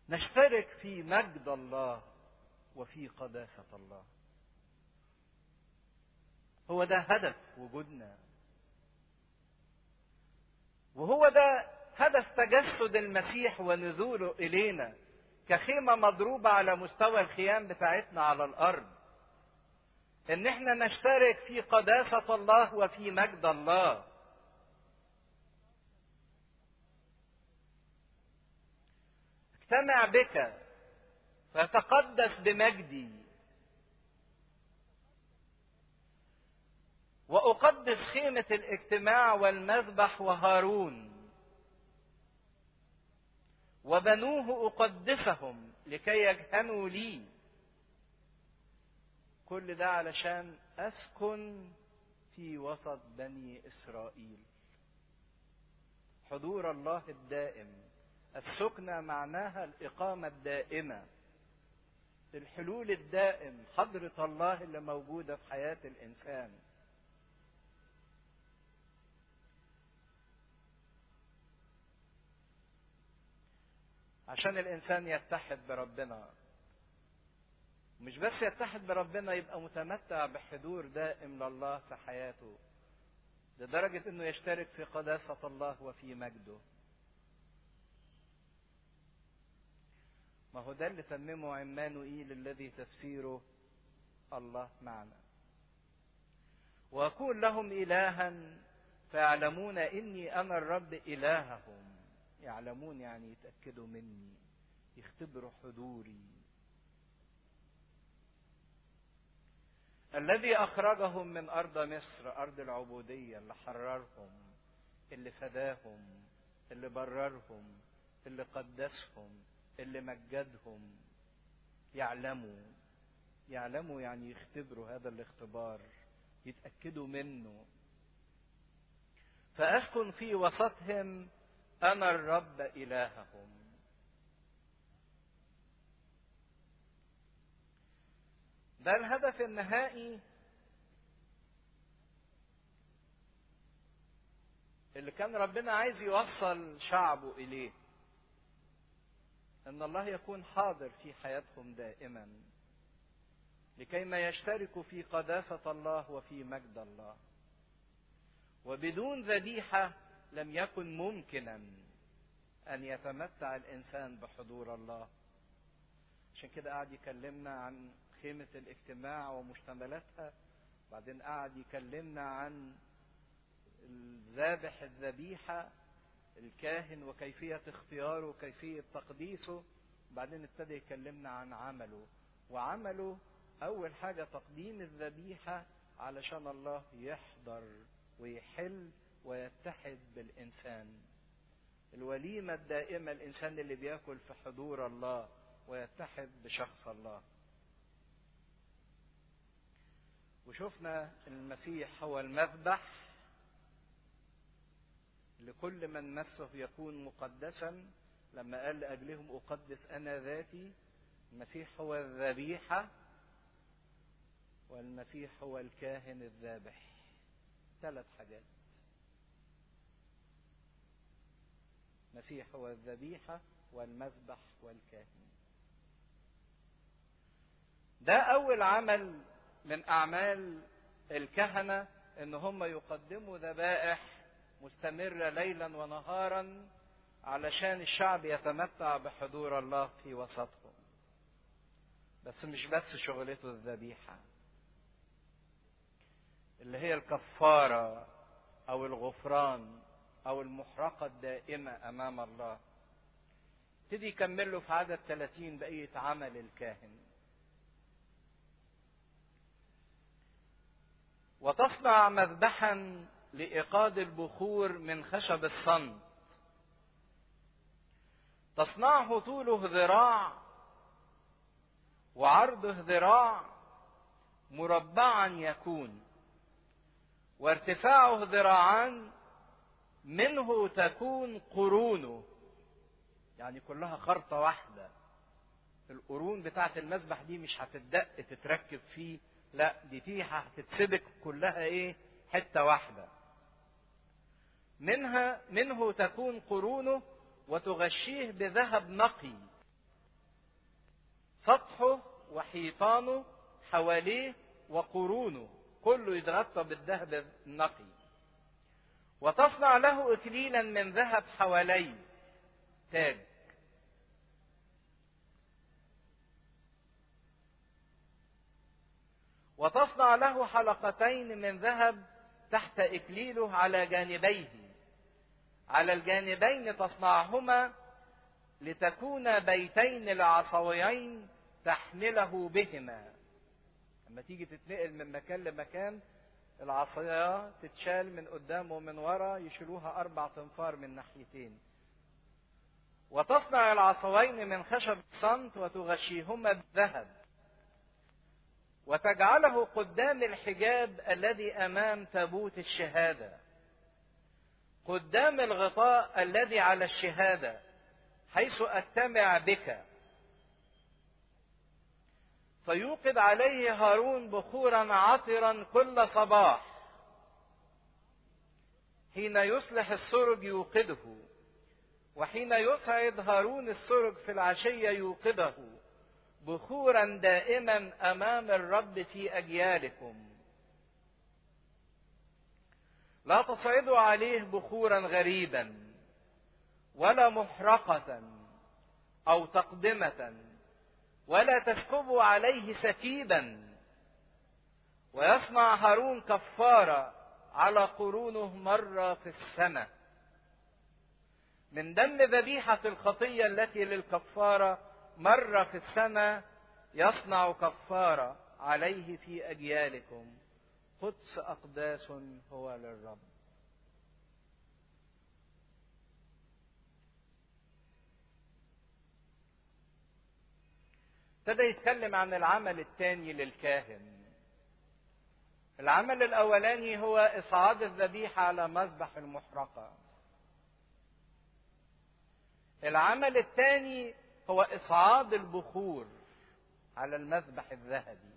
نشترك في مجد الله وفي قداسة الله هو ده هدف وجودنا وهو ده هدف تجسد المسيح ونزوله إلينا كخيمة مضروبة على مستوى الخيام بتاعتنا على الأرض إن إحنا نشترك في قداسة الله وفي مجد الله اجتمع بك فتقدس بمجدي واقدس خيمه الاجتماع والمذبح وهارون وبنوه اقدسهم لكي يجهنوا لي كل ده علشان اسكن في وسط بني اسرائيل حضور الله الدائم السكنه معناها الاقامه الدائمه الحلول الدائم حضرة الله اللي موجودة في حياة الإنسان عشان الإنسان يتحد بربنا مش بس يتحد بربنا يبقى متمتع بحضور دائم لله في حياته لدرجة انه يشترك في قداسة الله وفي مجده ما هو ده اللي تممه عمانوئيل الذي تفسيره الله معنا واكون لهم الها فيعلمون اني انا الرب الههم يعلمون يعني يتاكدوا مني يختبروا حضوري الذي اخرجهم من ارض مصر ارض العبوديه اللي حررهم اللي فداهم اللي بررهم اللي قدسهم اللي مجدهم يعلموا يعلموا يعني يختبروا هذا الاختبار يتأكدوا منه فأسكن في وسطهم أنا الرب إلههم ده الهدف النهائي اللي كان ربنا عايز يوصل شعبه إليه ان الله يكون حاضر في حياتهم دائما لكي ما يشتركوا في قداسه الله وفي مجد الله وبدون ذبيحه لم يكن ممكنا ان يتمتع الانسان بحضور الله عشان كده قعد يكلمنا عن خيمه الاجتماع ومشتملاتها بعدين قعد يكلمنا عن ذابح الذبيحه الكاهن وكيفية اختياره وكيفية تقديسه بعدين ابتدى يكلمنا عن عمله وعمله أول حاجة تقديم الذبيحة علشان الله يحضر ويحل ويتحد بالإنسان الوليمة الدائمة الإنسان اللي بياكل في حضور الله ويتحد بشخص الله وشفنا المسيح هو المذبح لكل من مسه يكون مقدسا لما قال لأجلهم أقدس أنا ذاتي المسيح هو الذبيحة والمسيح هو الكاهن الذابح ثلاث حاجات المسيح هو الذبيحة والمذبح والكاهن ده أول عمل من أعمال الكهنة إن هم يقدموا ذبائح مستمرة ليلا ونهارا علشان الشعب يتمتع بحضور الله في وسطهم بس مش بس شغلته الذبيحة اللي هي الكفارة أو الغفران أو المحرقة الدائمة أمام الله ابتدي يكمل له في عدد 30 بقية عمل الكاهن وتصنع مذبحا لإيقاد البخور من خشب الصمت تصنعه طوله ذراع وعرضه ذراع مربعا يكون وارتفاعه ذراعان منه تكون قرونه يعني كلها خرطة واحدة القرون بتاعت المذبح دي مش هتدق تتركب فيه لا دي فيها هتتسبك كلها ايه حتة واحدة منها منه تكون قرونه وتغشيه بذهب نقي سطحه وحيطانه حواليه وقرونه كله يتغطى بالذهب النقي وتصنع له اكليلا من ذهب حواليه تاج وتصنع له حلقتين من ذهب تحت اكليله على جانبيه على الجانبين تصنعهما لتكون بيتين العصويين تحمله بهما لما تيجي تتنقل من مكان لمكان العصاية تتشال من قدام ومن ورا يشيلوها أربع تنفار من ناحيتين وتصنع العصوين من خشب صمت وتغشيهما بالذهب وتجعله قدام الحجاب الذي أمام تابوت الشهادة قدام الغطاء الذي على الشهادة حيث أجتمع بك فيوقد عليه هارون بخورا عطرا كل صباح حين يصلح السرج يوقده وحين يصعد هارون السرج في العشية يوقده بخورا دائما أمام الرب في أجيالكم لا تصعدوا عليه بخورا غريبا ولا محرقة أو تقدمة ولا تسكبوا عليه سكيبا ويصنع هارون كفارة على قرونه مرة في السنة من دم ذبيحة الخطية التي للكفارة مرة في السنة يصنع كفارة عليه في أجيالكم قدس أقداس هو للرب ابتدى يتكلم عن العمل الثاني للكاهن العمل الاولاني هو اصعاد الذبيحه على مذبح المحرقه العمل الثاني هو اصعاد البخور على المذبح الذهبي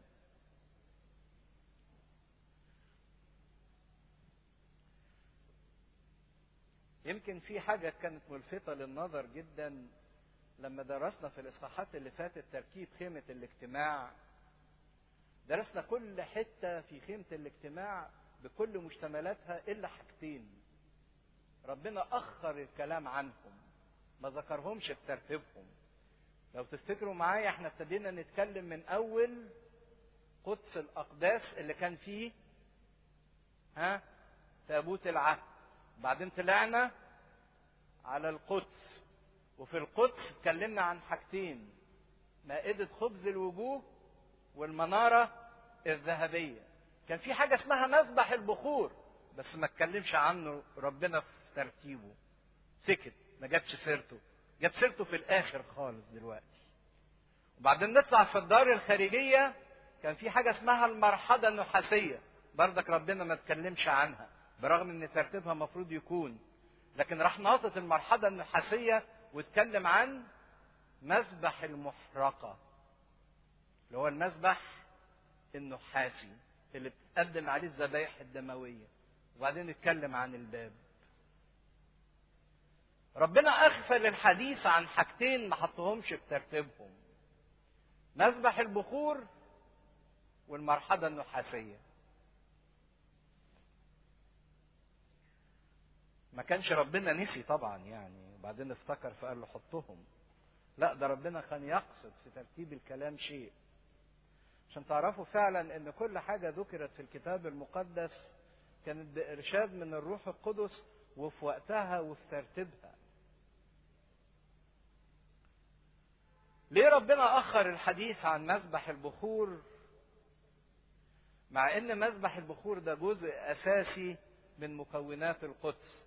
يمكن في حاجه كانت ملفته للنظر جدا لما درسنا في الاصحاحات اللي فاتت تركيب خيمه الاجتماع درسنا كل حته في خيمه الاجتماع بكل مشتملاتها الا حاجتين ربنا اخر الكلام عنهم ما ذكرهمش بترتيبهم لو تفتكروا معايا احنا ابتدينا نتكلم من اول قدس الاقداس اللي كان فيه ها تابوت العهد بعدين طلعنا على القدس وفي القدس اتكلمنا عن حاجتين مائدة خبز الوجوه والمنارة الذهبية كان في حاجة اسمها مذبح البخور بس ما اتكلمش عنه ربنا في ترتيبه سكت ما جابش سيرته جاب سيرته في الاخر خالص دلوقتي وبعدين نطلع في الدار الخارجية كان في حاجة اسمها المرحلة النحاسية بردك ربنا ما اتكلمش عنها برغم ان ترتيبها المفروض يكون لكن راح ناطط المرحلة النحاسية واتكلم عن مذبح المحرقة اللي هو المذبح النحاسي اللي بتقدم عليه الذبائح الدموية وبعدين نتكلم عن الباب ربنا أغفل الحديث عن حاجتين ما حطهمش بترتيبهم مذبح البخور والمرحلة النحاسية ما كانش ربنا نسي طبعا يعني وبعدين افتكر فقال له حطهم لا ده ربنا كان يقصد في ترتيب الكلام شيء عشان تعرفوا فعلا ان كل حاجه ذكرت في الكتاب المقدس كانت بارشاد من الروح القدس وفي وقتها وفي ترتيبها ليه ربنا اخر الحديث عن مذبح البخور مع ان مذبح البخور ده جزء اساسي من مكونات القدس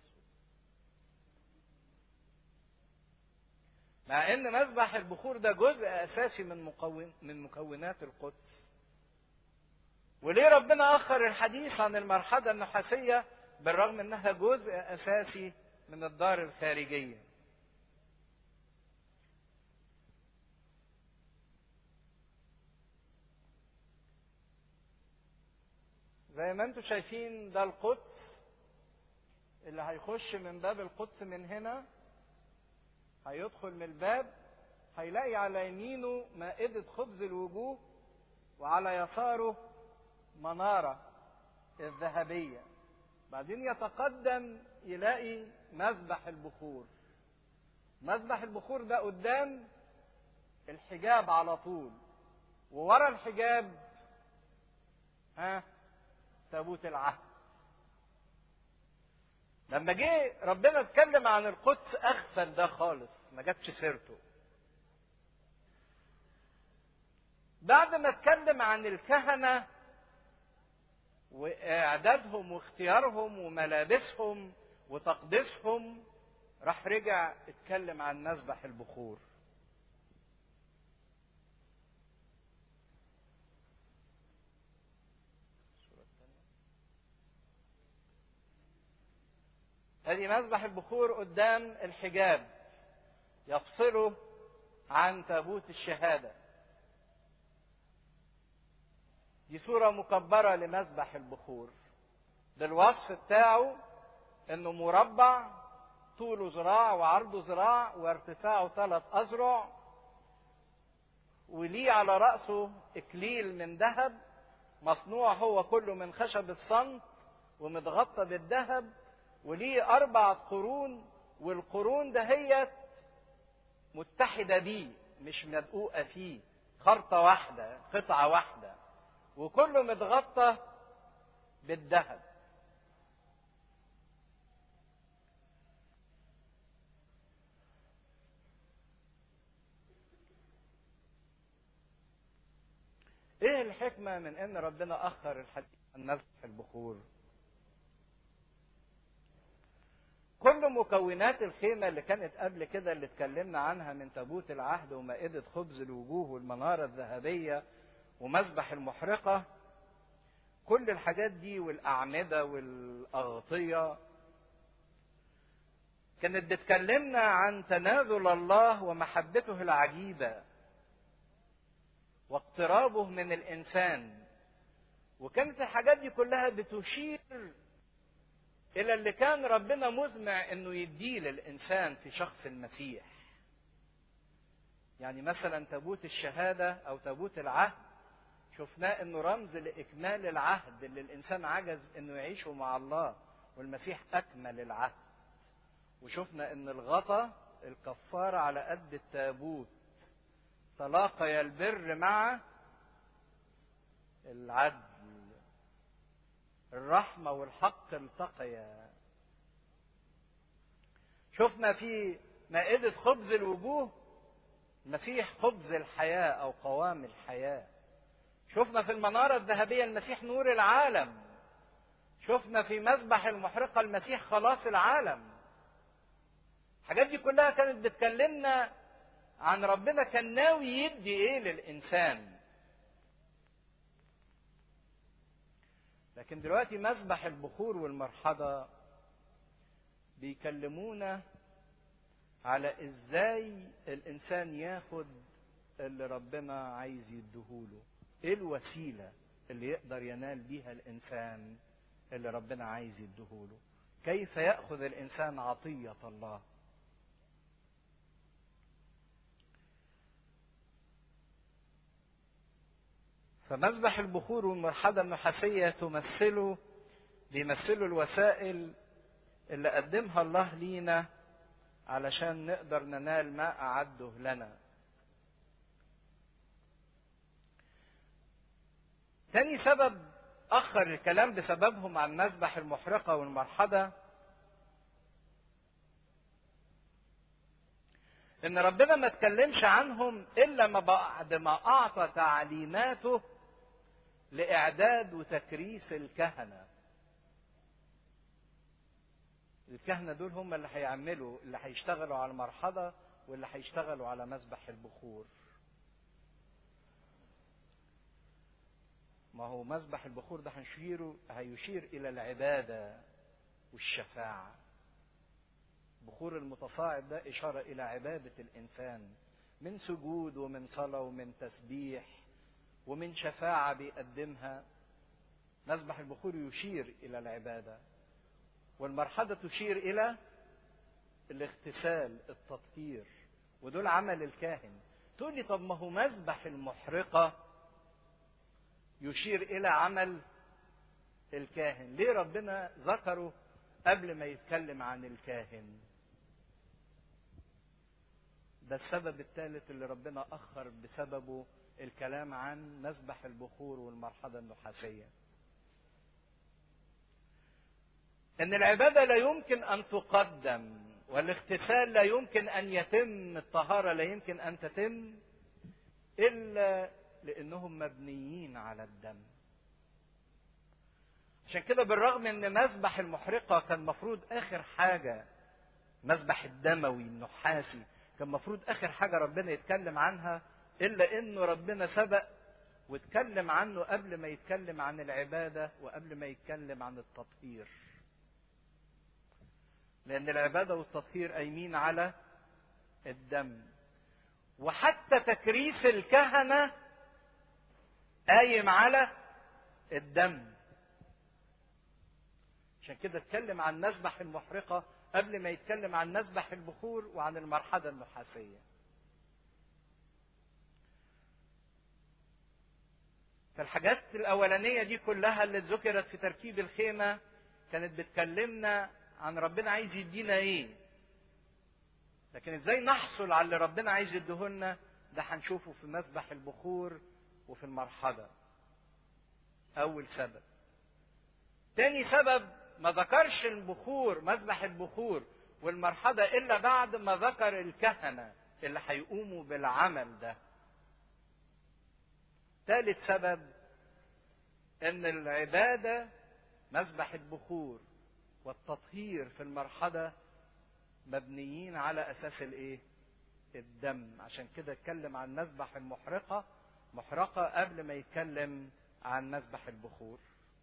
مع ان مذبح البخور ده جزء اساسي من مكون من مكونات القدس وليه ربنا اخر الحديث عن المرحله النحاسيه بالرغم انها جزء اساسي من الدار الخارجيه زي ما انتم شايفين ده القدس اللي هيخش من باب القدس من هنا هيدخل من الباب هيلاقي على يمينه مائدة خبز الوجوه وعلى يساره منارة الذهبية بعدين يتقدم يلاقي مذبح البخور مذبح البخور ده قدام الحجاب على طول وورا الحجاب ها تابوت العهد لما جه ربنا اتكلم عن القدس اغفل ده خالص ما جابش سيرته بعد ما اتكلم عن الكهنه واعدادهم واختيارهم وملابسهم وتقديسهم راح رجع اتكلم عن مذبح البخور ادي مذبح البخور قدام الحجاب يفصله عن تابوت الشهاده دي صورة مكبرة لمذبح البخور ده الوصف بتاعه انه مربع طوله ذراع وعرضه ذراع وارتفاعه ثلاث اذرع وليه على رأسه اكليل من ذهب مصنوع هو كله من خشب الصنط ومتغطى بالذهب وليه أربع قرون والقرون دهيت متحدة بيه مش مدقوقة فيه خرطة واحدة قطعة واحدة وكله متغطى بالذهب ايه الحكمة من ان ربنا اخر الحديث عن مذبح البخور كل مكونات الخيمة اللي كانت قبل كده اللي اتكلمنا عنها من تابوت العهد ومائدة خبز الوجوه والمنارة الذهبية ومذبح المحرقة كل الحاجات دي والأعمدة والأغطية كانت بتكلمنا عن تنازل الله ومحبته العجيبة واقترابه من الإنسان وكانت الحاجات دي كلها بتشير إلى اللي كان ربنا مزمع إنه يديه للإنسان في شخص المسيح يعني مثلا تابوت الشهادة أو تابوت العهد شفناه انه رمز لاكمال العهد اللي الانسان عجز انه يعيشه مع الله والمسيح اكمل العهد وشفنا ان الغطا الكفاره على قد التابوت تلاقي البر مع العدل الرحمه والحق التقيا شفنا في مائده خبز الوجوه المسيح خبز الحياه او قوام الحياه شفنا في المنارة الذهبية المسيح نور العالم شفنا في مذبح المحرقة المسيح خلاص العالم الحاجات دي كلها كانت بتكلمنا عن ربنا كان ناوي يدي ايه للإنسان لكن دلوقتي مذبح البخور والمرحضة بيكلمونا على ازاي الانسان ياخد اللي ربنا عايز يديهوله ايه الوسيله اللي يقدر ينال بيها الانسان اللي ربنا عايز يديهوله كيف ياخذ الانسان عطيه الله فمذبح البخور والمرحله النحاسيه تمثله بيمثلوا الوسائل اللي قدمها الله لينا علشان نقدر ننال ما اعده لنا تاني سبب أخر الكلام بسببهم عن مذبح المحرقة والمرحضة إن ربنا ما اتكلمش عنهم إلا ما بعد ما أعطى تعليماته لإعداد وتكريس الكهنة. الكهنة دول هم اللي هيعملوا اللي هيشتغلوا على المرحضة واللي هيشتغلوا على مذبح البخور. ما هو مذبح البخور ده هنشيره هيشير الى العباده والشفاعه بخور المتصاعد ده اشاره الى عباده الانسان من سجود ومن صلاه ومن تسبيح ومن شفاعه بيقدمها مذبح البخور يشير الى العباده والمرحله تشير الى الاغتسال التطهير ودول عمل الكاهن تقول لي طب ما هو مذبح المحرقة يشير إلى عمل الكاهن ليه ربنا ذكره قبل ما يتكلم عن الكاهن ده السبب الثالث اللي ربنا أخر بسببه الكلام عن مذبح البخور والمرحلة النحاسية ان العباده لا يمكن ان تقدم والاغتسال لا يمكن ان يتم الطهاره لا يمكن ان تتم الا لانهم مبنيين على الدم عشان كده بالرغم ان مذبح المحرقه كان مفروض اخر حاجه مذبح الدموي النحاسي كان مفروض اخر حاجه ربنا يتكلم عنها الا انه ربنا سبق واتكلم عنه قبل ما يتكلم عن العباده وقبل ما يتكلم عن التطهير لأن العبادة والتطهير قايمين على الدم وحتى تكريس الكهنة قايم على الدم عشان كده اتكلم عن مذبح المحرقة قبل ما يتكلم عن مذبح البخور وعن المرحلة النحاسية فالحاجات الأولانية دي كلها اللي ذكرت في تركيب الخيمة كانت بتكلمنا عن ربنا عايز يدينا ايه لكن ازاي نحصل على اللي ربنا عايز يديهولنا ده هنشوفه في مسبح البخور وفي المرحله اول سبب تاني سبب ما ذكرش البخور مسبح البخور والمرحله الا بعد ما ذكر الكهنه اللي هيقوموا بالعمل ده ثالث سبب ان العباده مسبح البخور والتطهير في المرحلة مبنيين على أساس الإيه؟ الدم عشان كده اتكلم عن مذبح المحرقة محرقة قبل ما يتكلم عن مذبح البخور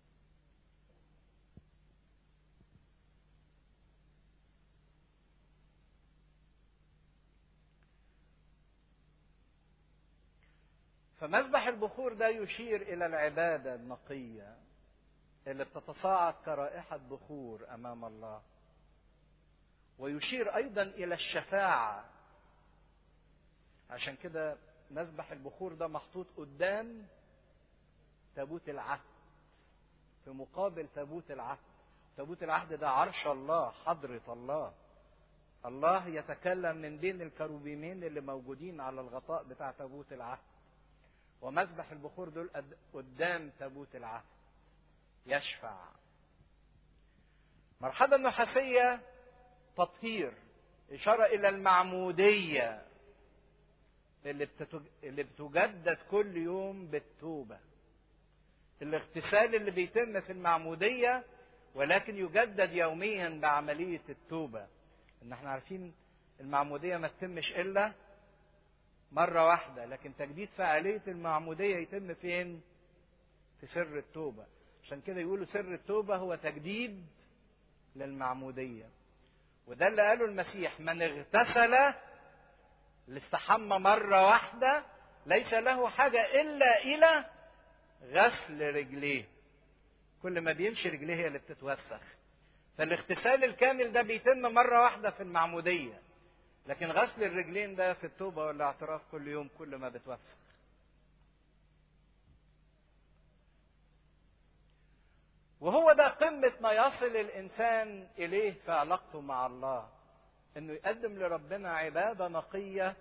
فمذبح البخور ده يشير إلى العبادة النقية اللي بتتصاعد كرائحة بخور أمام الله ويشير أيضا إلى الشفاعة عشان كده مذبح البخور ده محطوط قدام تابوت العهد في مقابل تابوت العهد تابوت العهد ده عرش الله حضرة الله الله يتكلم من بين الكروبيمين اللي موجودين على الغطاء بتاع تابوت العهد ومذبح البخور دول قدام تابوت العهد يشفع مرحلة النحاسية تطهير إشارة إلى المعمودية اللي, بتتج... اللي بتجدد كل يوم بالتوبة الاغتسال اللي بيتم في المعمودية ولكن يجدد يوميا بعملية التوبة ان احنا عارفين المعمودية ما تتمش إلا مرة واحدة لكن تجديد فعالية المعمودية يتم فين؟ في سر التوبة عشان كده يقولوا سر التوبة هو تجديد للمعمودية وده اللي قاله المسيح من اغتسل اللي استحمى مرة واحدة ليس له حاجة إلا إلى غسل رجليه كل ما بيمشي رجليه هي اللي بتتوسخ فالاغتسال الكامل ده بيتم مرة واحدة في المعمودية لكن غسل الرجلين ده في التوبة والاعتراف كل يوم كل ما بتوسخ وهو ده قمة ما يصل الإنسان إليه في علاقته مع الله إنه يقدم لربنا عبادة نقية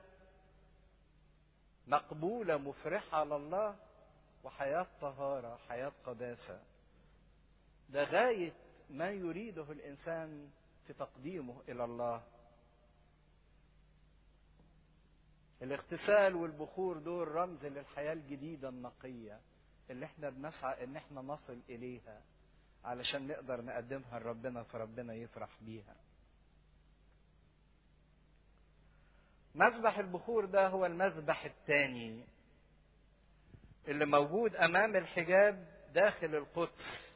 مقبولة مفرحة لله وحياة طهارة حياة قداسة ده غاية ما يريده الإنسان في تقديمه إلى الله الاغتسال والبخور دول رمز للحياة الجديدة النقية اللي احنا بنسعى ان احنا نصل اليها علشان نقدر نقدمها لربنا فربنا يفرح بيها مذبح البخور ده هو المذبح الثاني اللي موجود امام الحجاب داخل القدس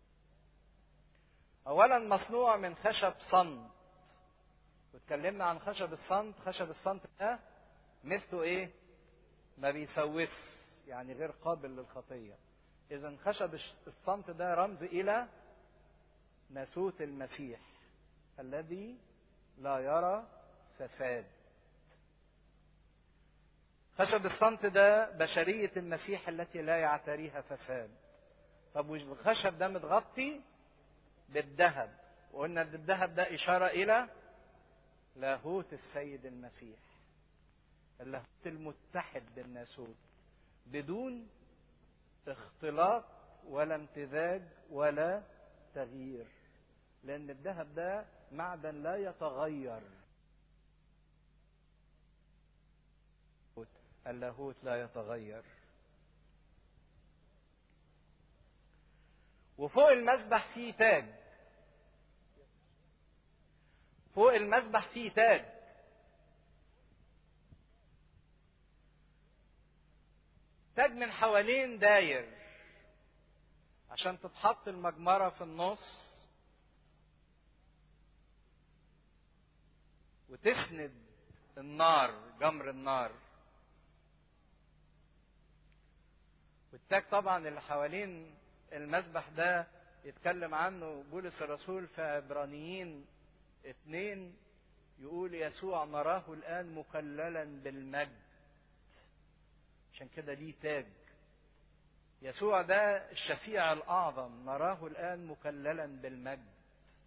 اولا مصنوع من خشب صمت واتكلمنا عن خشب الصمت خشب الصمت ده مثله ايه ما بيسوس يعني غير قابل للخطيه اذا خشب الصمت ده رمز الى ناسوت المسيح الذي لا يرى فساد خشب الصمت ده بشرية المسيح التي لا يعتريها فساد طب والخشب ده متغطي بالذهب وقلنا ان الذهب ده إشارة إلى لاهوت السيد المسيح اللاهوت المتحد بالناسوت بدون اختلاط ولا امتزاج ولا تغيير لأن الذهب ده معدن لا يتغير اللاهوت لا يتغير وفوق المسبح فيه تاج فوق المسبح فيه تاج تاج من حوالين داير عشان تتحط المجمرة في النص وتسند النار جمر النار والتاج طبعا اللي حوالين المذبح ده يتكلم عنه بولس الرسول في عبرانيين اتنين يقول يسوع نراه الآن مكللا بالمجد عشان كده ليه تاج يسوع ده الشفيع الأعظم نراه الآن مكللا بالمجد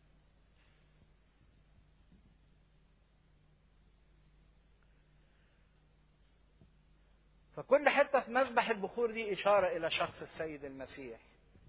فكل حتة في مذبح البخور دي إشارة إلى شخص السيد المسيح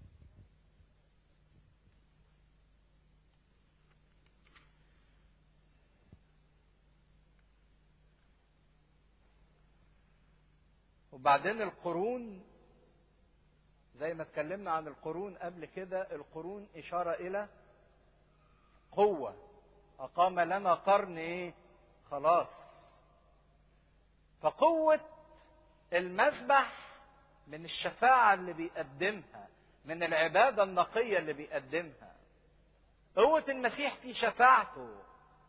وبعدين القرون زي ما اتكلمنا عن القرون قبل كده القرون إشارة إلى قوة أقام لنا قرن إيه؟ خلاص فقوة المذبح من الشفاعة اللي بيقدمها من العبادة النقية اللي بيقدمها قوة المسيح في شفاعته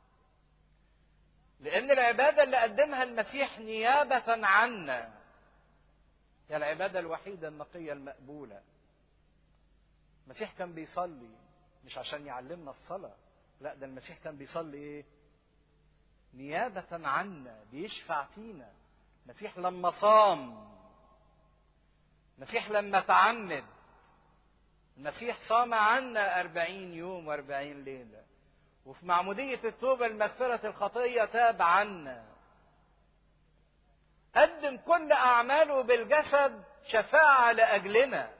لأن العبادة اللي قدمها المسيح نيابة عنا هي العبادة الوحيدة النقية المقبولة المسيح كان بيصلي مش عشان يعلمنا الصلاة لا ده المسيح كان بيصلي ايه نيابة عنا بيشفع فينا المسيح لما صام المسيح لما تعمد المسيح صام عنا أربعين يوم وأربعين ليلة وفي معمودية التوبة المغفرة الخطية تاب عنا قدم كل أعماله بالجسد شفاعة لأجلنا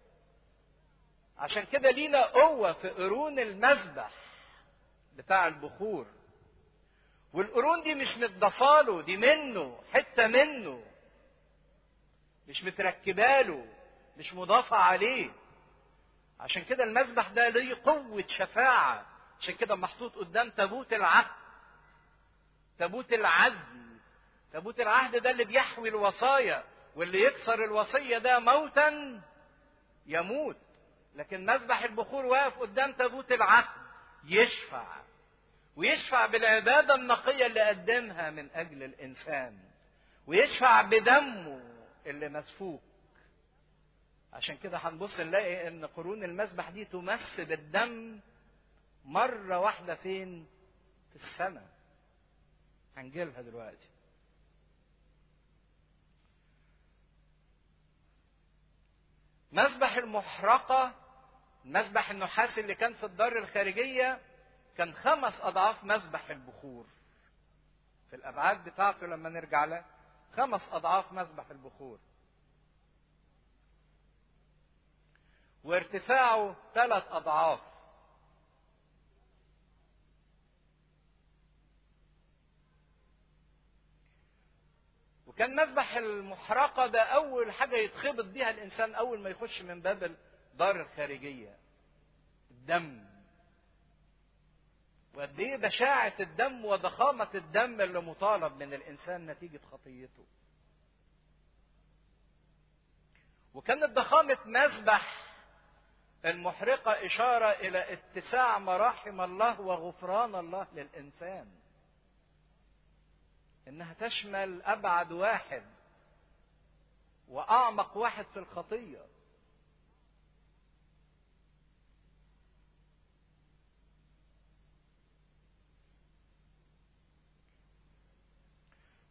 عشان كده لينا قوة في قرون المذبح بتاع البخور والقرون دي مش متضفاله دي منه حتة منه مش متركباله مش مضافة عليه عشان كده المذبح ده ليه قوة شفاعة عشان كده محطوط قدام تابوت العهد تابوت العدل تابوت العهد ده اللي بيحوي الوصايا واللي يكسر الوصية ده موتا يموت لكن مذبح البخور واقف قدام تابوت العهد يشفع ويشفع بالعبادة النقية اللي قدمها من أجل الإنسان ويشفع بدمه اللي مسفوك عشان كده هنبص نلاقي ان قرون المذبح دي تمس بالدم مرة واحدة فين؟ في السماء. هنجيلها دلوقتي. مذبح المحرقة المذبح النحاس اللي كان في الدار الخارجية كان خمس أضعاف مذبح البخور. في الأبعاد بتاعته لما نرجع له خمس أضعاف مذبح البخور. وارتفاعه ثلاث أضعاف. وكان مذبح المحرقة ده أول حاجة يتخبط بيها الإنسان أول ما يخش من باب الدار الخارجية. الدم. وقد إيه بشاعة الدم وضخامة الدم اللي مطالب من الإنسان نتيجة خطيته. وكانت ضخامة مذبح المحرقة إشارة إلى اتساع مراحم الله وغفران الله للإنسان. إنها تشمل أبعد واحد وأعمق واحد في الخطية.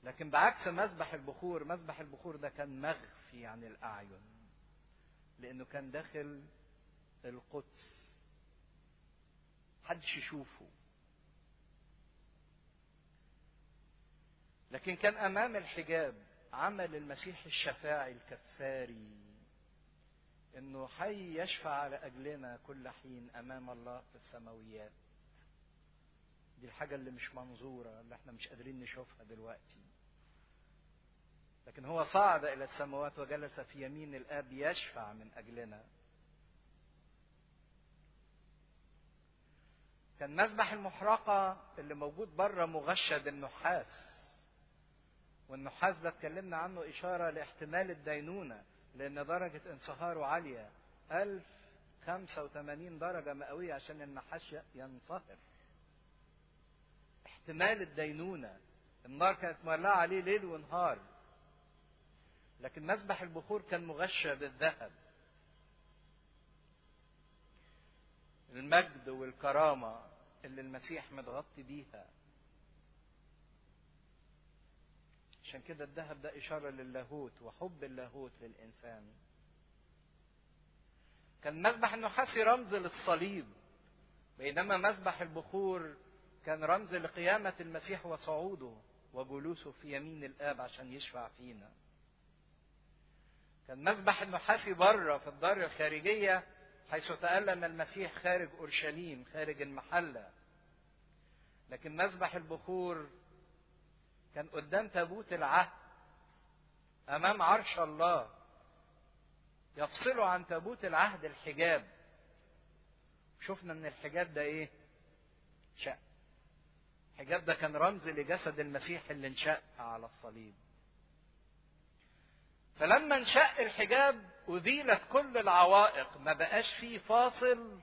لكن بعكس مذبح البخور مذبح البخور ده كان مخفي عن الأعين لأنه كان داخل القدس محدش يشوفه لكن كان أمام الحجاب عمل المسيح الشفاعي الكفاري انه حي يشفع على اجلنا كل حين امام الله في السماويات دي الحاجة اللي مش منظورة اللي احنا مش قادرين نشوفها دلوقتي لكن هو صعد إلى السماوات وجلس في يمين الآب يشفع من أجلنا كان مذبح المحرقة اللي موجود بره مغشى بالنحاس والنحاس ده اتكلمنا عنه إشارة لاحتمال الدينونة لأن درجة انصهاره عالية 1085 درجة مئوية عشان النحاس ينصهر احتمال الدينونة النار كانت مولعة عليه ليل ونهار لكن مذبح البخور كان مغشى بالذهب المجد والكرامة اللي المسيح متغطي بيها عشان كده الذهب ده إشارة للاهوت وحب اللاهوت للإنسان كان مذبح النحاسي رمز للصليب بينما مذبح البخور كان رمز لقيامة المسيح وصعوده وجلوسه في يمين الآب عشان يشفع فينا كان مذبح النحاسي بره في الدار الخارجية حيث تألم المسيح خارج أورشليم خارج المحلة لكن مذبح البخور كان قدام تابوت العهد أمام عرش الله يفصله عن تابوت العهد الحجاب شفنا ان الحجاب ده ايه شق الحجاب ده كان رمز لجسد المسيح اللي انشق على الصليب فلما انشق الحجاب أزيلت كل العوائق ما بقاش فيه فاصل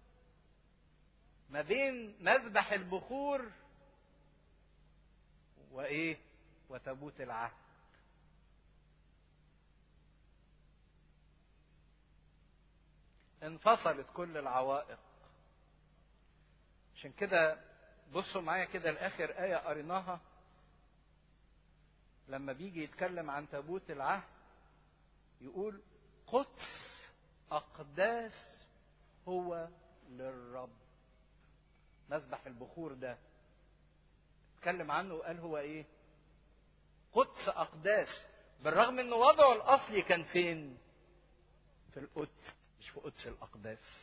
ما بين مذبح البخور وإيه وتابوت العهد انفصلت كل العوائق عشان كده بصوا معايا كده لاخر ايه قريناها لما بيجي يتكلم عن تابوت العهد يقول قدس اقداس هو للرب مذبح البخور ده اتكلم عنه وقال هو ايه قدس اقداس بالرغم ان وضعه الاصلي كان فين في القدس مش في قدس الاقداس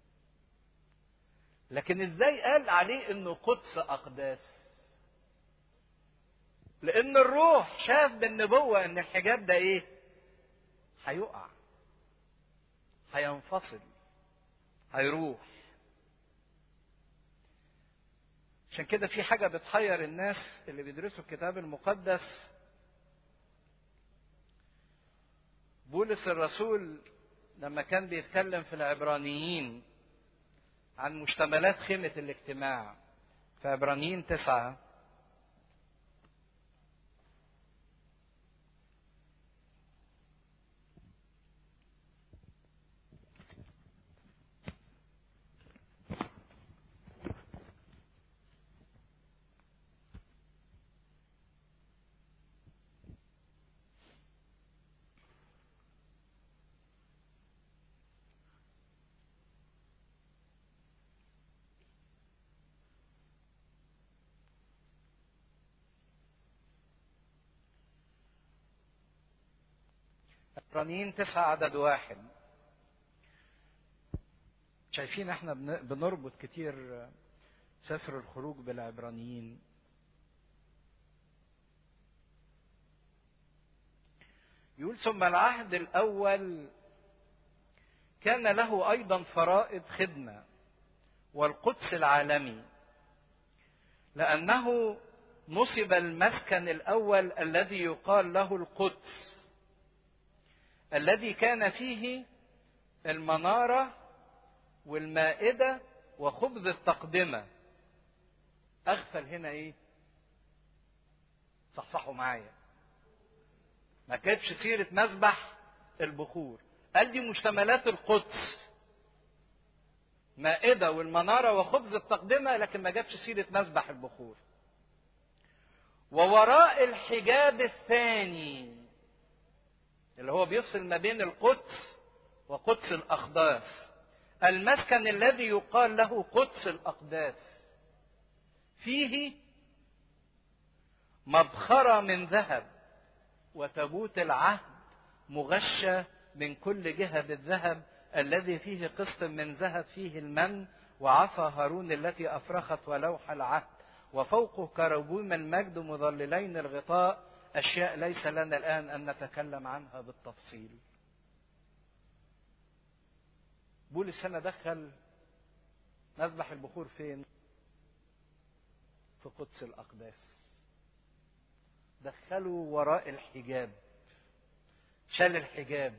لكن ازاي قال عليه انه قدس اقداس لان الروح شاف بالنبوه ان الحجاب ده ايه هيقع هينفصل هيروح عشان كده في حاجه بتحير الناس اللي بيدرسوا الكتاب المقدس بولس الرسول لما كان بيتكلم في العبرانيين عن مشتملات خيمة الاجتماع في عبرانيين تسعة عبرانيين تسعة عدد واحد شايفين احنا بنربط كتير سفر الخروج بالعبرانيين يقول ثم العهد الأول كان له أيضا فرائض خدمة والقدس العالمي لأنه نصب المسكن الأول الذي يقال له القدس الذي كان فيه المنارة والمائدة وخبز التقدمة أغفل هنا إيه؟ صحصحوا معايا ما كانتش سيرة مذبح البخور قال دي مشتملات القدس مائدة والمنارة وخبز التقدمة لكن ما جابش سيرة مذبح البخور ووراء الحجاب الثاني اللي هو بيفصل ما بين القدس وقدس الأقداس المسكن الذي يقال له قدس الأقداس فيه مبخرة من ذهب وتابوت العهد مغشى من كل جهة بالذهب الذي فيه قسط من ذهب فيه المن وعصا هارون التي أفرخت ولوح العهد وفوقه كروبوم المجد مظللين الغطاء أشياء ليس لنا الآن أن نتكلم عنها بالتفصيل بولس هنا دخل مذبح البخور فين في قدس الأقداس دخلوا وراء الحجاب شال الحجاب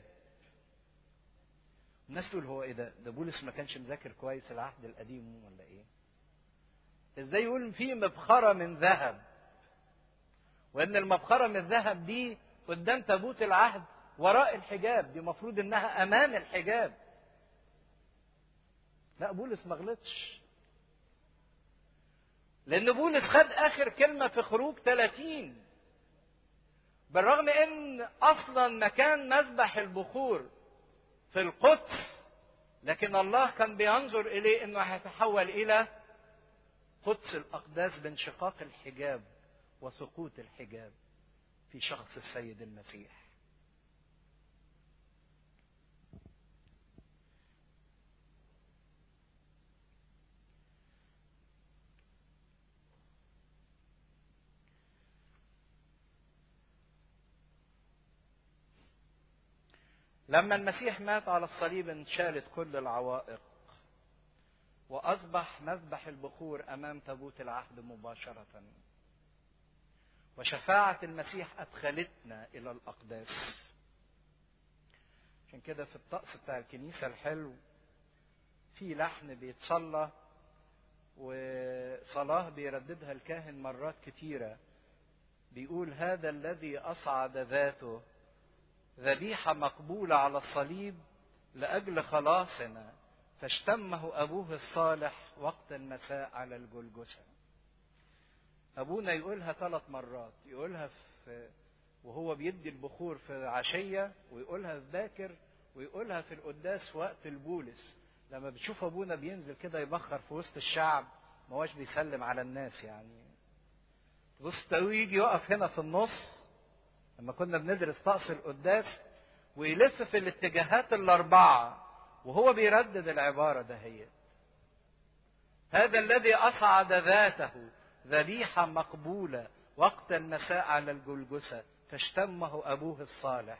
الناس تقول هو ايه ده ده بولس ما كانش مذاكر كويس العهد القديم ولا ايه ازاي يقول في مبخره من ذهب وان المبخره من الذهب دي قدام تابوت العهد وراء الحجاب دي المفروض انها امام الحجاب لا بولس ما غلطش لان بولس خد اخر كلمه في خروج 30 بالرغم ان اصلا مكان مذبح البخور في القدس لكن الله كان بينظر اليه انه هيتحول الى قدس الاقداس بانشقاق الحجاب وسقوط الحجاب في شخص السيد المسيح لما المسيح مات على الصليب انشالت كل العوائق واصبح مذبح البخور امام تابوت العهد مباشره وشفاعه المسيح ادخلتنا الى الاقداس عشان كده في الطقس بتاع الكنيسه الحلو في لحن بيتصلى وصلاه بيرددها الكاهن مرات كتيره بيقول هذا الذي اصعد ذاته ذبيحة مقبولة على الصليب لأجل خلاصنا فاشتمه أبوه الصالح وقت المساء على الجلجسة أبونا يقولها ثلاث مرات يقولها في وهو بيدي البخور في العشية ويقولها في باكر ويقولها في القداس وقت البولس لما بتشوف أبونا بينزل كده يبخر في وسط الشعب ما هوش بيسلم على الناس يعني بص يجي يقف هنا في النص لما كنا بندرس طقس القداس ويلف في الاتجاهات الأربعة وهو بيردد العبارة دهيت هذا الذي أصعد ذاته ذبيحة مقبولة وقت المساء على الجلجسة فاشتمه أبوه الصالح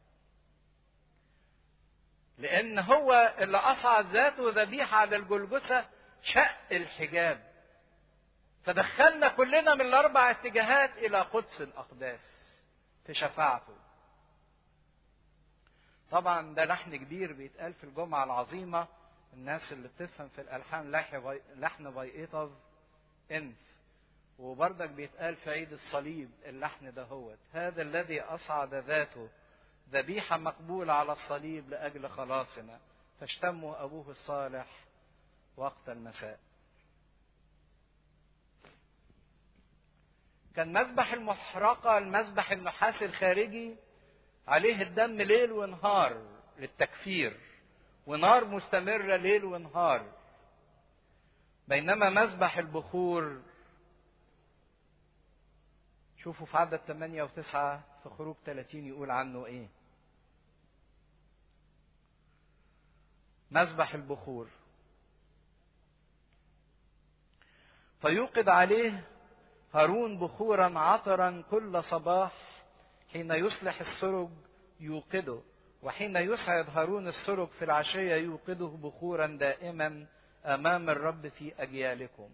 لأن هو اللي أصعد ذاته ذبيحة على الجلجسة شق الحجاب فدخلنا كلنا من الأربع اتجاهات إلى قدس الأقداس في شفاعته طبعا ده لحن كبير بيتقال في الجمعة العظيمة الناس اللي بتفهم في الألحان لحن بايقطف انف وبرضك بيتقال في عيد الصليب اللحن ده هو هذا الذي أصعد ذاته ذبيحة مقبولة على الصليب لأجل خلاصنا فاشتموا أبوه الصالح وقت المساء كان مذبح المحرقة المذبح النحاس الخارجي عليه الدم ليل ونهار للتكفير ونار مستمرة ليل ونهار بينما مذبح البخور شوفوا في عدد 8 و9 في خروج 30 يقول عنه ايه مذبح البخور فيوقد عليه هارون بخورا عطرا كل صباح حين يصلح السرج يوقده وحين يسعد هارون السرج في العشية يوقده بخورا دائما أمام الرب في أجيالكم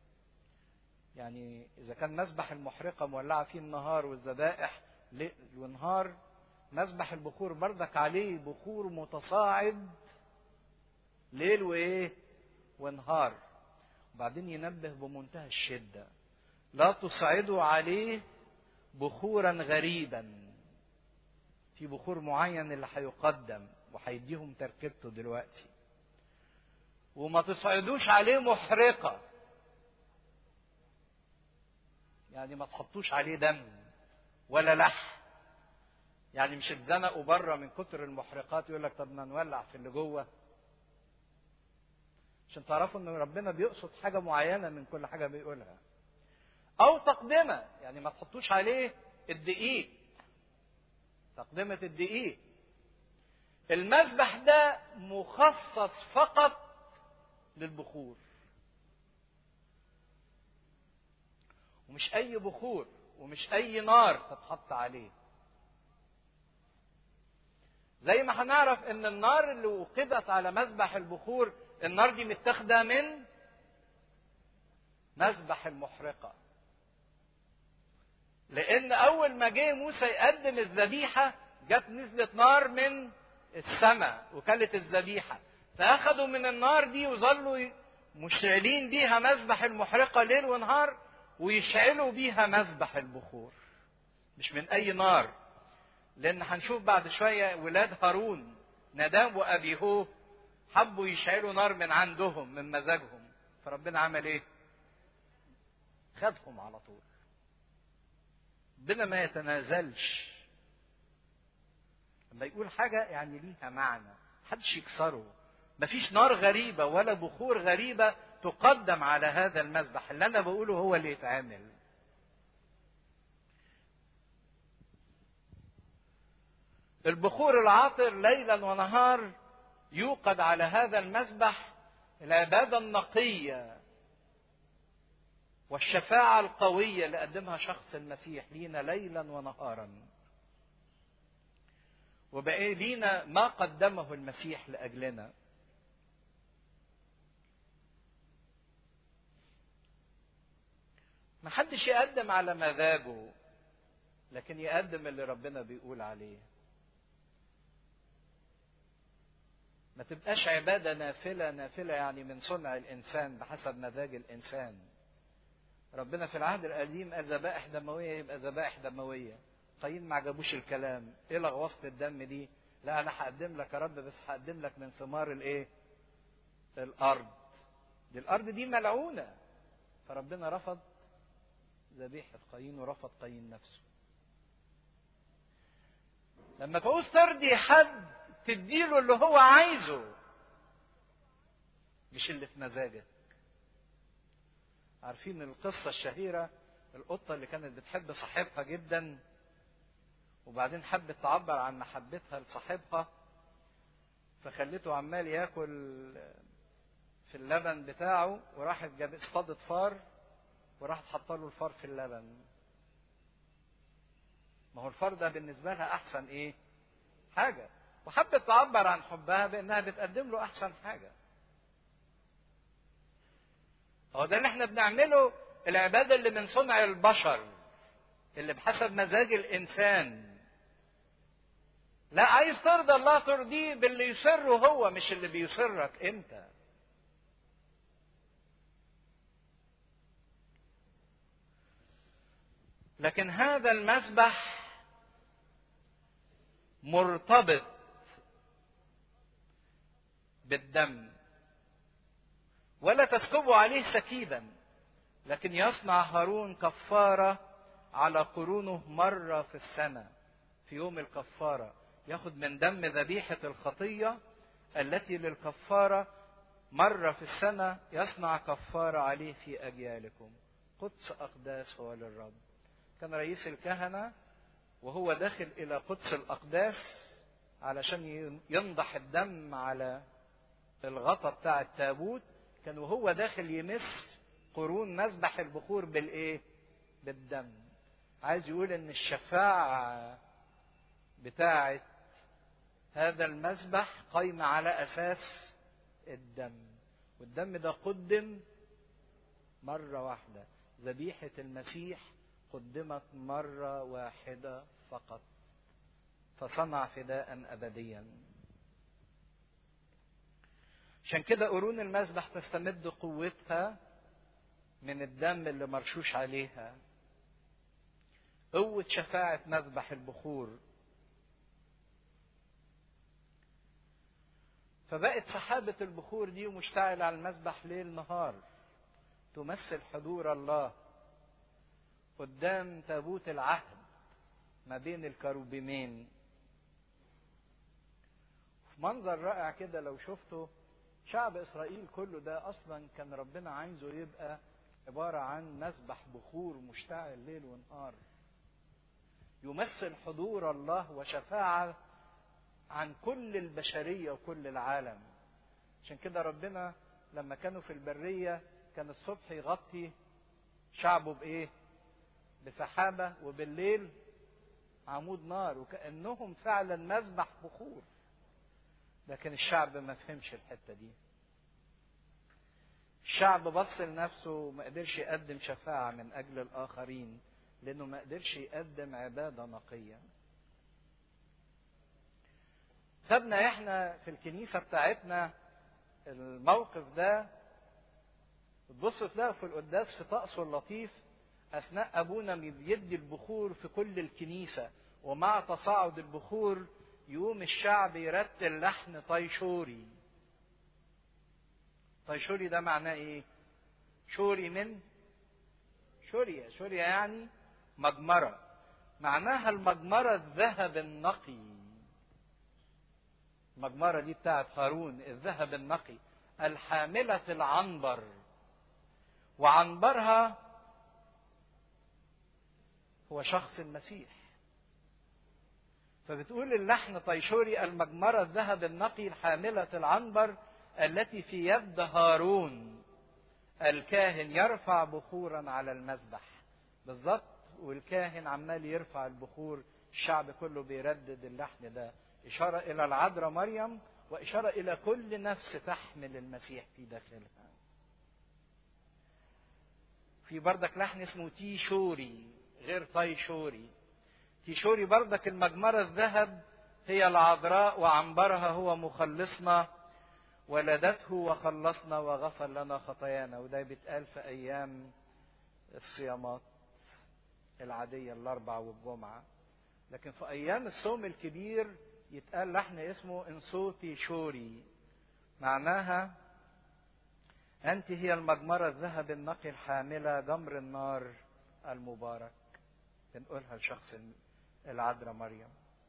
يعني إذا كان مذبح المحرقة مولعة فيه النهار والذبائح ونهار مذبح البخور بردك عليه بخور متصاعد ليل وإيه ونهار وبعدين ينبه بمنتهى الشدة لا تصعدوا عليه بخورا غريبا في بخور معين اللي هيقدم وهيديهم تركيبته دلوقتي وما تصعدوش عليه محرقة يعني ما تحطوش عليه دم ولا لحم يعني مش اتزنقوا بره من كتر المحرقات يقول لك طب ما نولع في اللي جوه عشان تعرفوا ان ربنا بيقصد حاجه معينه من كل حاجه بيقولها او تقدمه يعني ما تحطوش عليه الدقيق تقدمه الدقيق المذبح ده مخصص فقط للبخور ومش اي بخور ومش اي نار تتحط عليه زي ما هنعرف ان النار اللي وقدت على مذبح البخور النار دي متاخده من مذبح المحرقه لان اول ما جه موسى يقدم الذبيحه جت نزلت نار من السماء وكلت الذبيحه فاخذوا من النار دي وظلوا مشعلين بيها مذبح المحرقه ليل ونهار ويشعلوا بيها مذبح البخور مش من اي نار لان هنشوف بعد شويه ولاد هارون ندام وابيهوه حبوا يشعلوا نار من عندهم من مزاجهم فربنا عمل ايه خدهم على طول ربنا ما يتنازلش لما يقول حاجه يعني ليها معنى محدش يكسره مفيش نار غريبه ولا بخور غريبه تقدم على هذا المذبح اللي انا بقوله هو اللي يتعمل البخور العاطر ليلا ونهار يوقد على هذا المذبح العباده النقيه والشفاعه القويه اللي قدمها شخص المسيح لينا ليلا ونهارا وبقى لينا ما قدمه المسيح لاجلنا ما حدش يقدم على مزاجه لكن يقدم اللي ربنا بيقول عليه ما تبقاش عبادة نافلة نافلة يعني من صنع الإنسان بحسب مزاج الإنسان ربنا في العهد القديم قال ذبائح دموية يبقى ذبائح دموية قايين ما عجبوش الكلام ايه لغوصة الدم دي لا انا هقدم لك يا رب بس هقدم لك من ثمار الايه الارض دي الارض دي ملعونة فربنا رفض ذبيحة قايين ورفض قايين نفسه لما تعوز ترضي حد تديله اللي هو عايزه مش اللي في مزاجك عارفين القصة الشهيرة القطة اللي كانت بتحب صاحبها جدا وبعدين حبت تعبر عن محبتها لصاحبها فخلته عمال ياكل في اللبن بتاعه وراحت جاب اصطادت فار وراحت حاطه له الفار في اللبن ما هو الفار ده بالنسبه لها احسن ايه حاجه وحبت تعبر عن حبها بانها بتقدم له احسن حاجه هو ده اللي احنا بنعمله العباده اللي من صنع البشر اللي بحسب مزاج الانسان لا عايز ترضى الله ترضيه باللي يسره هو مش اللي بيسرك انت لكن هذا المسبح مرتبط بالدم ولا تسكبوا عليه سكيبا لكن يصنع هارون كفاره على قرونه مره في السنه في يوم الكفاره ياخد من دم ذبيحه الخطيه التي للكفاره مره في السنه يصنع كفاره عليه في اجيالكم قدس اقداس هو للرب كان رئيس الكهنه وهو داخل الى قدس الاقداس علشان ينضح الدم على الغطا بتاع التابوت كان وهو داخل يمس قرون مذبح البخور بالايه بالدم عايز يقول ان الشفاعة بتاعة هذا المذبح قايمة على اساس الدم والدم ده قدم مرة واحدة ذبيحة المسيح قدمت مرة واحدة فقط فصنع فداء أبديا عشان كده قرون المذبح تستمد قوتها من الدم اللي مرشوش عليها قوة شفاعة مذبح البخور فبقت سحابة البخور دي مشتعلة على المذبح ليل نهار تمثل حضور الله قدام تابوت العهد ما بين الكروبيمين في منظر رائع كده لو شفته شعب اسرائيل كله ده اصلا كان ربنا عايزه يبقى عباره عن مسبح بخور مشتعل ليل ونهار يمثل حضور الله وشفاعه عن كل البشريه وكل العالم عشان كده ربنا لما كانوا في البريه كان الصبح يغطي شعبه بايه بسحابه وبالليل عمود نار وكانهم فعلا مذبح بخور لكن الشعب ما فهمش الحته دي الشعب بص لنفسه وما قدرش يقدم شفاعه من اجل الاخرين لانه ما قدرش يقدم عباده نقيه خدنا احنا في الكنيسه بتاعتنا الموقف ده تبص تلاقوا في القداس في طقسه اللطيف اثناء ابونا بيدي البخور في كل الكنيسه ومع تصاعد البخور يقوم الشعب يرتل لحن طيشوري طيشوري ده معناه ايه شوري من شوريا شوريا يعني مجمرة معناها المجمرة الذهب النقي المجمرة دي بتاعت هارون الذهب النقي الحاملة العنبر وعنبرها هو شخص المسيح فبتقول اللحن طيشوري المجمرة الذهب النقي الحاملة العنبر التي في يد هارون الكاهن يرفع بخورا على المذبح بالظبط والكاهن عمال يرفع البخور الشعب كله بيردد اللحن ده إشارة إلى العذراء مريم وإشارة إلى كل نفس تحمل المسيح في داخلها في بردك لحن اسمه تيشوري غير طيشوري تيشوري بردك المجمرة الذهب هي العذراء وعنبرها هو مخلصنا ولدته وخلصنا وغفر لنا خطايانا وده بيتقال في أيام الصيامات العادية الأربع والجمعة لكن في أيام الصوم الكبير يتقال لحن اسمه انصوتي شوري معناها أنت هي المجمرة الذهب النقي الحاملة جمر النار المبارك بنقولها لشخص العذراء مريم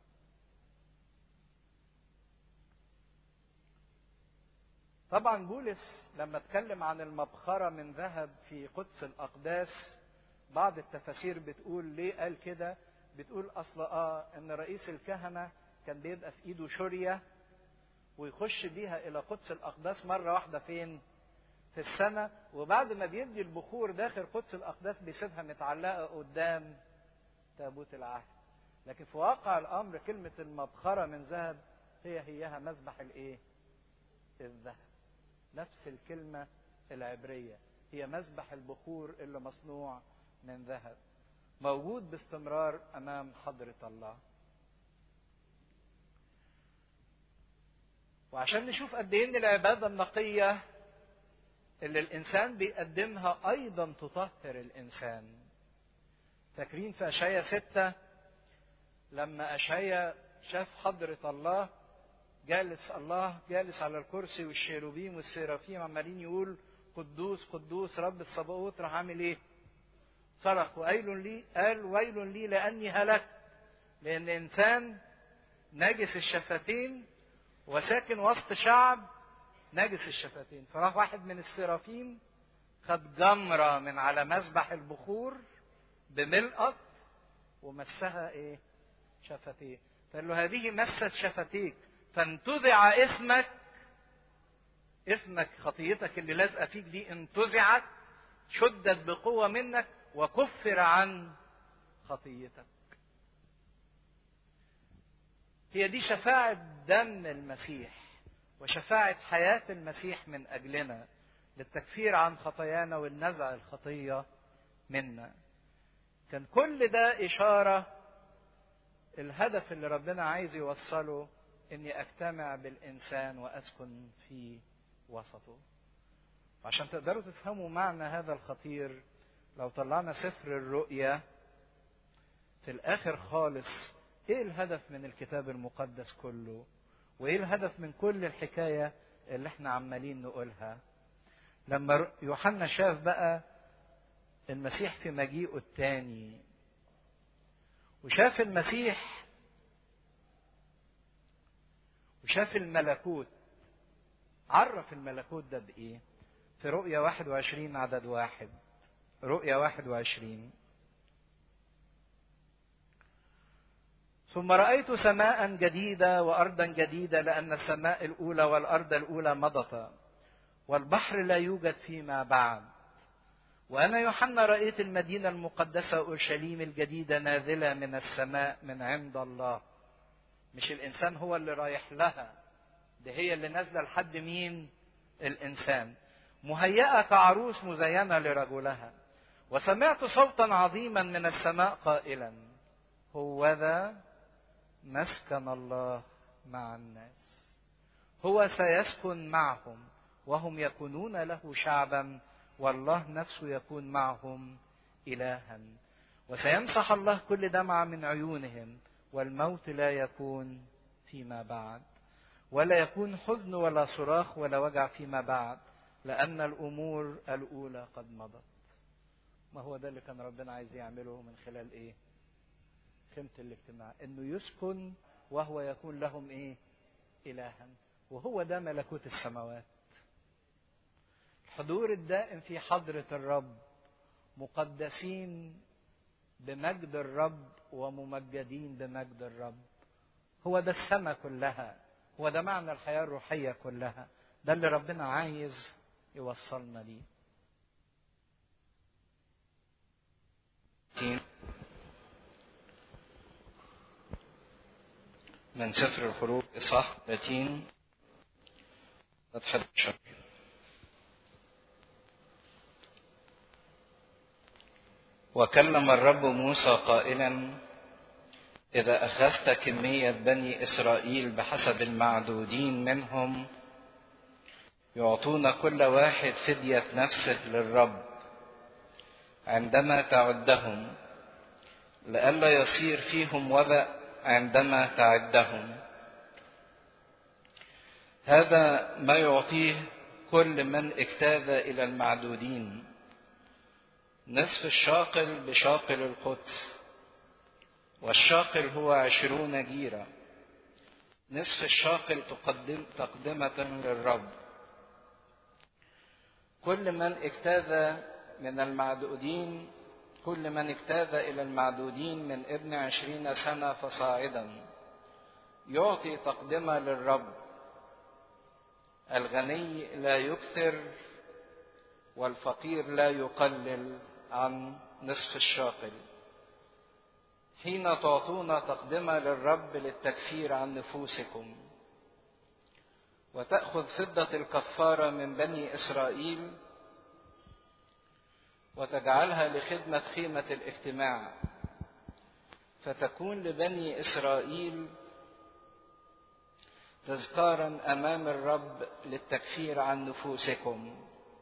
طبعا بولس لما اتكلم عن المبخرة من ذهب في قدس الأقداس بعض التفاسير بتقول ليه قال كده بتقول أصل آه إن رئيس الكهنة كان بيبقى في إيده شورية ويخش بيها إلى قدس الأقداس مرة واحدة فين؟ في السنة وبعد ما بيدي البخور داخل قدس الأقداس بيسيبها متعلقة قدام تابوت العهد لكن في واقع الأمر كلمة المبخرة من ذهب هي هيها مذبح الإيه؟ الذهب نفس الكلمة العبرية هي مذبح البخور اللي مصنوع من ذهب موجود باستمرار أمام حضرة الله وعشان نشوف قد ايه ان العباده النقيه اللي الانسان بيقدمها ايضا تطهر الانسان فاكرين في اشعيا ستة لما اشعيا شاف حضرة الله جالس الله جالس على الكرسي والشيروبيم والسيرافيم عمالين يقول قدوس قدوس رب الصباوت راح عامل ايه؟ صرخ ويل لي قال ويل لي لاني هلكت لان انسان نجس الشفتين وساكن وسط شعب نجس الشفتين فراح واحد من السرافيم خد جمرة من على مذبح البخور بملقط ومسها ايه شفتيه فقال له هذه مست شفتيك فانتزع اسمك اسمك خطيتك اللي لازقه فيك دي انتزعت شدت بقوه منك وكفر عن خطيتك هي دي شفاعة دم المسيح وشفاعة حياة المسيح من أجلنا للتكفير عن خطايانا والنزع الخطية منا كان كل ده إشارة الهدف اللي ربنا عايز يوصله إني أجتمع بالإنسان وأسكن في وسطه عشان تقدروا تفهموا معنى هذا الخطير لو طلعنا سفر الرؤيا في الآخر خالص ايه الهدف من الكتاب المقدس كله وايه الهدف من كل الحكايه اللي احنا عمالين نقولها لما يوحنا شاف بقى المسيح في مجيئه الثاني وشاف المسيح وشاف الملكوت عرف الملكوت ده بإيه؟ في رؤية 21 عدد واحد رؤية 21 ثم رأيت سماء جديدة وأرضا جديدة لأن السماء الأولى والأرض الأولى مضتا والبحر لا يوجد فيما بعد وأنا يوحنا رأيت المدينة المقدسة أورشليم الجديدة نازلة من السماء من عند الله مش الإنسان هو اللي رايح لها ده هي اللي نازلة لحد مين الإنسان مهيئة كعروس مزينة لرجلها وسمعت صوتا عظيما من السماء قائلا هو ذا مسكن الله مع الناس هو سيسكن معهم وهم يكونون له شعبا والله نفسه يكون معهم إلها وسيمسح الله كل دمعة من عيونهم والموت لا يكون فيما بعد ولا يكون حزن ولا صراخ ولا وجع فيما بعد لأن الأمور الأولى قد مضت ما هو ده اللي كان ربنا عايز يعمله من خلال إيه خيمة الاجتماع إنه يسكن وهو يكون لهم إيه إلها وهو ده ملكوت السماوات الحضور الدائم في حضرة الرب مقدسين بمجد الرب وممجدين بمجد الرب هو ده السماء كلها هو ده معنى الحياة الروحية كلها ده اللي ربنا عايز يوصلنا ليه من سفر الخروج إصحاح 30 فتح 11 وكلم الرب موسى قائلا إذا أخذت كمية بني إسرائيل بحسب المعدودين منهم يعطون كل واحد فدية نفسه للرب عندما تعدهم لئلا يصير فيهم وبأ عندما تعدهم هذا ما يعطيه كل من اجتاز إلى المعدودين نصف الشاقل بشاقل القدس والشاقل هو عشرون جيرة نصف الشاقل تقدم تقدمة للرب كل من اجتاز من المعدودين كل من اجتاز إلى المعدودين من ابن عشرين سنة فصاعدا يعطي تقدمة للرب الغني لا يكثر والفقير لا يقلل عن نصف الشاقل حين تعطون تقدمة للرب للتكفير عن نفوسكم وتأخذ فضة الكفارة من بني إسرائيل وتجعلها لخدمة خيمة الاجتماع فتكون لبني إسرائيل تذكارا أمام الرب للتكفير عن نفوسكم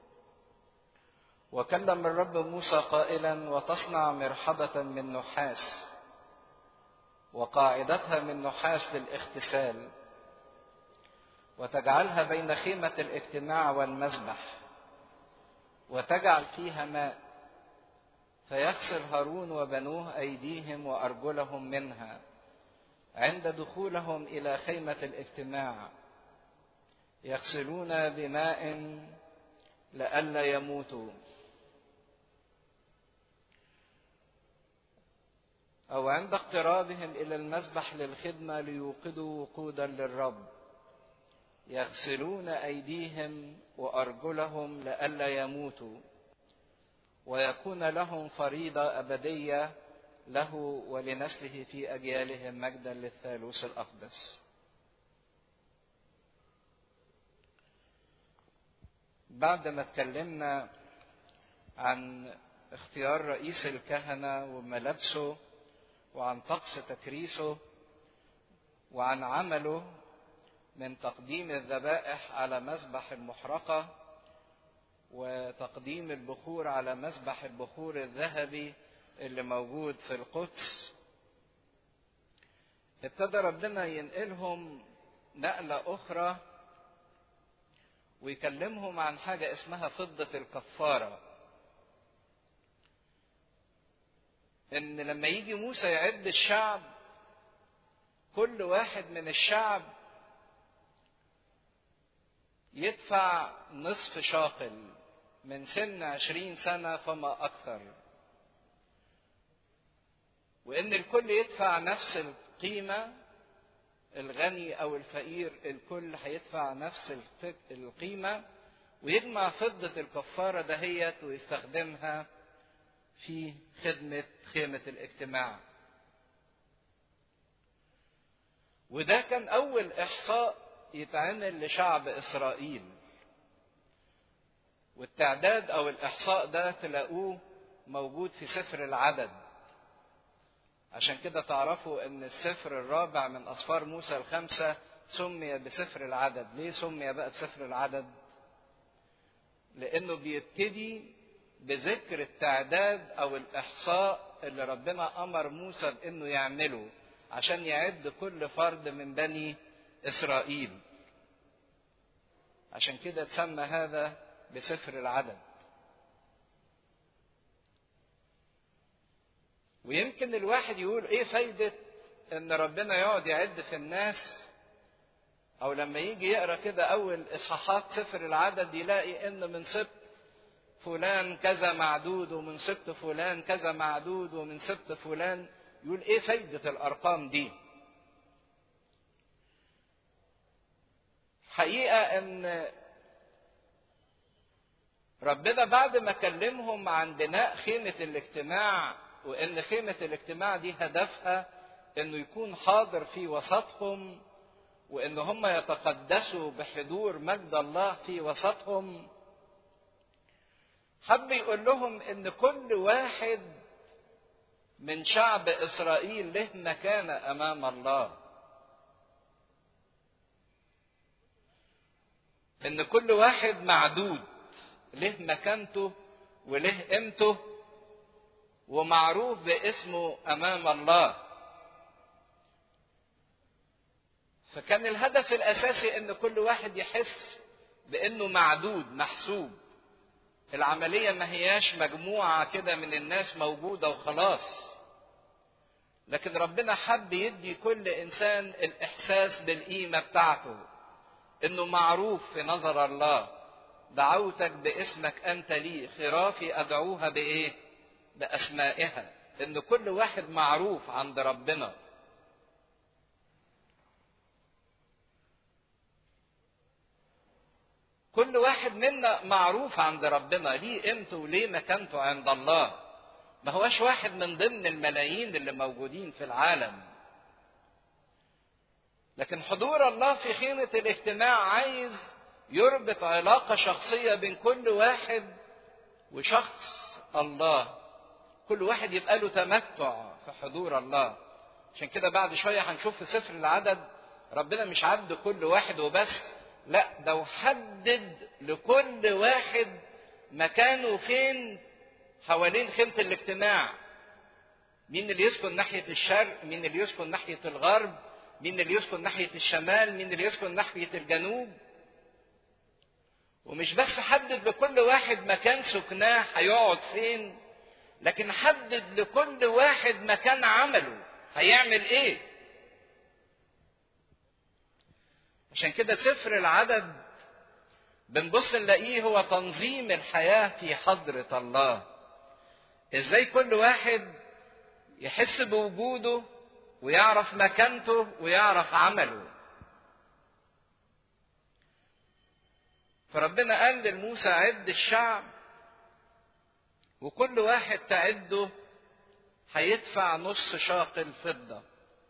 وكلم الرب موسى قائلا وتصنع مرحبة من نحاس وقاعدتها من نحاس للاغتسال وتجعلها بين خيمة الاجتماع والمذبح وتجعل فيها ماء فيغسل هارون وبنوه أيديهم وأرجلهم منها عند دخولهم إلى خيمة الاجتماع يغسلون بماء لئلا يموتوا أو عند اقترابهم إلى المذبح للخدمة ليوقدوا وقودا للرب يغسلون أيديهم وأرجلهم لئلا يموتوا ويكون لهم فريضة أبدية له ولنسله في أجيالهم مجدا للثالوث الأقدس بعد ما اتكلمنا عن اختيار رئيس الكهنة وملابسه وعن طقس تكريسه وعن عمله من تقديم الذبائح على مذبح المحرقة وتقديم البخور على مذبح البخور الذهبي اللي موجود في القدس ابتدى ربنا ينقلهم نقلة أخرى ويكلمهم عن حاجة اسمها فضة الكفارة ان لما يجي موسى يعد الشعب كل واحد من الشعب يدفع نصف شاقل من سن عشرين سنة فما أكثر وإن الكل يدفع نفس القيمة الغني أو الفقير الكل هيدفع نفس القيمة ويجمع فضة الكفارة دهيت ويستخدمها في خدمة خيمة الاجتماع وده كان أول إحصاء يتعمل لشعب إسرائيل والتعداد أو الإحصاء ده تلاقوه موجود في سفر العدد عشان كده تعرفوا ان السفر الرابع من اسفار موسى الخمسه سمي بسفر العدد ليه سمي بقى بسفر العدد لانه بيبتدي بذكر التعداد او الاحصاء اللي ربنا امر موسى بانه يعمله عشان يعد كل فرد من بني اسرائيل عشان كده تسمى هذا بسفر العدد ويمكن الواحد يقول ايه فايدة ان ربنا يقعد يعد في الناس او لما يجي يقرا كده اول اصحاحات سفر العدد يلاقي ان من سبط فلان كذا معدود ومن سبط فلان كذا معدود ومن سبط فلان يقول ايه فايدة الارقام دي حقيقة ان ربنا بعد ما كلمهم عن بناء خيمة الاجتماع وان خيمة الاجتماع دي هدفها انه يكون حاضر في وسطهم وان هم يتقدسوا بحضور مجد الله في وسطهم حب يقول لهم ان كل واحد من شعب اسرائيل له مكانه امام الله ان كل واحد معدود له مكانته وله قيمته ومعروف باسمه امام الله فكان الهدف الاساسي ان كل واحد يحس بانه معدود محسوب العمليه ما هياش مجموعه كده من الناس موجوده وخلاص لكن ربنا حب يدي كل انسان الاحساس بالقيمه بتاعته انه معروف في نظر الله دعوتك باسمك انت لي خرافي ادعوها بايه باسمائها ان كل واحد معروف عند ربنا كل واحد منا معروف عند ربنا ليه قيمته وليه مكانته عند الله ما هوش واحد من ضمن الملايين اللي موجودين في العالم لكن حضور الله في خيمة الاجتماع عايز يربط علاقة شخصية بين كل واحد وشخص الله كل واحد يبقى له تمتع في حضور الله عشان كده بعد شوية هنشوف في سفر العدد ربنا مش عد كل واحد وبس لا ده وحدد لكل واحد مكانه فين حوالين خيمة الاجتماع مين اللي يسكن ناحية الشرق مين اللي يسكن ناحية الغرب مين اللي يسكن ناحية الشمال مين اللي يسكن ناحية الجنوب ومش بس حدد لكل واحد مكان سكناه هيقعد فين لكن حدد لكل واحد مكان عمله هيعمل ايه عشان كده سفر العدد بنبص نلاقيه هو تنظيم الحياة في حضرة الله ازاي كل واحد يحس بوجوده ويعرف مكانته ويعرف عمله فربنا قال لموسى عد الشعب وكل واحد تعده هيدفع نص شاقل فضة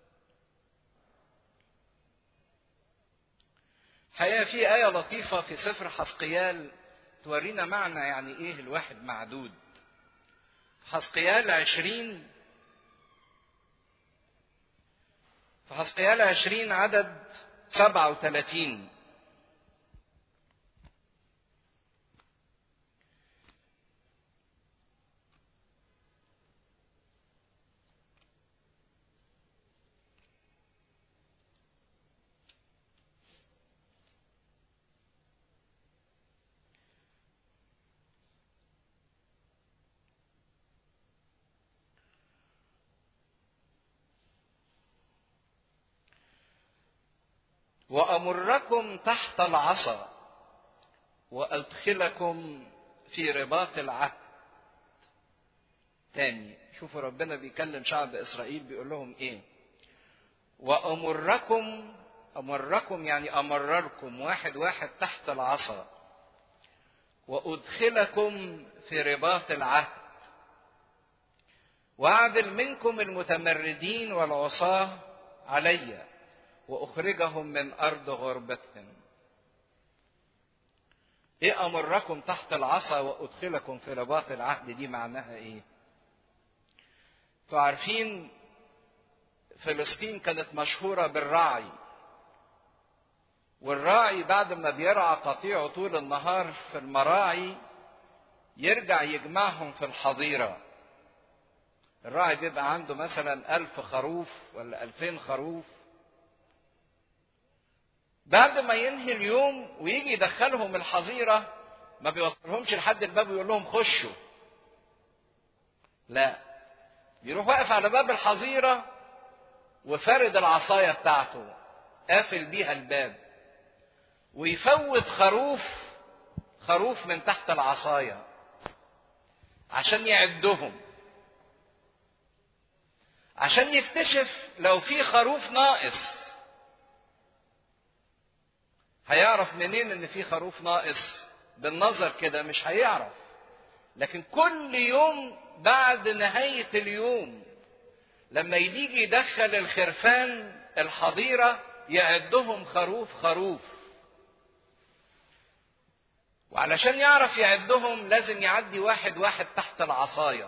حقيقة في آية لطيفة في سفر حسقيال تورينا معنى يعني إيه الواحد معدود حسقيال عشرين في حسقيال عشرين عدد سبعة وثلاثين وأمركم تحت العصا وأدخلكم في رباط العهد تاني شوفوا ربنا بيكلم شعب إسرائيل بيقول لهم إيه وأمركم أمركم يعني أمرركم واحد واحد تحت العصا وأدخلكم في رباط العهد وأعدل منكم المتمردين والعصاة علي وأخرجهم من أرض غربتهم إيه أمركم تحت العصا وأدخلكم في رباط العهد دي معناها إيه؟ انتوا عارفين فلسطين كانت مشهورة بالرعي والراعي بعد ما بيرعى قطيعه طول النهار في المراعي يرجع يجمعهم في الحظيرة الراعي بيبقى عنده مثلا ألف خروف ولا ألفين خروف بعد ما ينهي اليوم ويجي يدخلهم الحظيرة ما بيوصلهمش لحد الباب ويقول لهم خشوا لا بيروح واقف على باب الحظيرة وفارد العصاية بتاعته قافل بيها الباب ويفوت خروف خروف من تحت العصاية عشان يعدهم عشان يكتشف لو في خروف ناقص هيعرف منين ان في خروف ناقص بالنظر كده مش هيعرف لكن كل يوم بعد نهاية اليوم لما يجي يدخل الخرفان الحظيرة يعدهم خروف خروف وعلشان يعرف يعدهم لازم يعدي واحد واحد تحت العصاية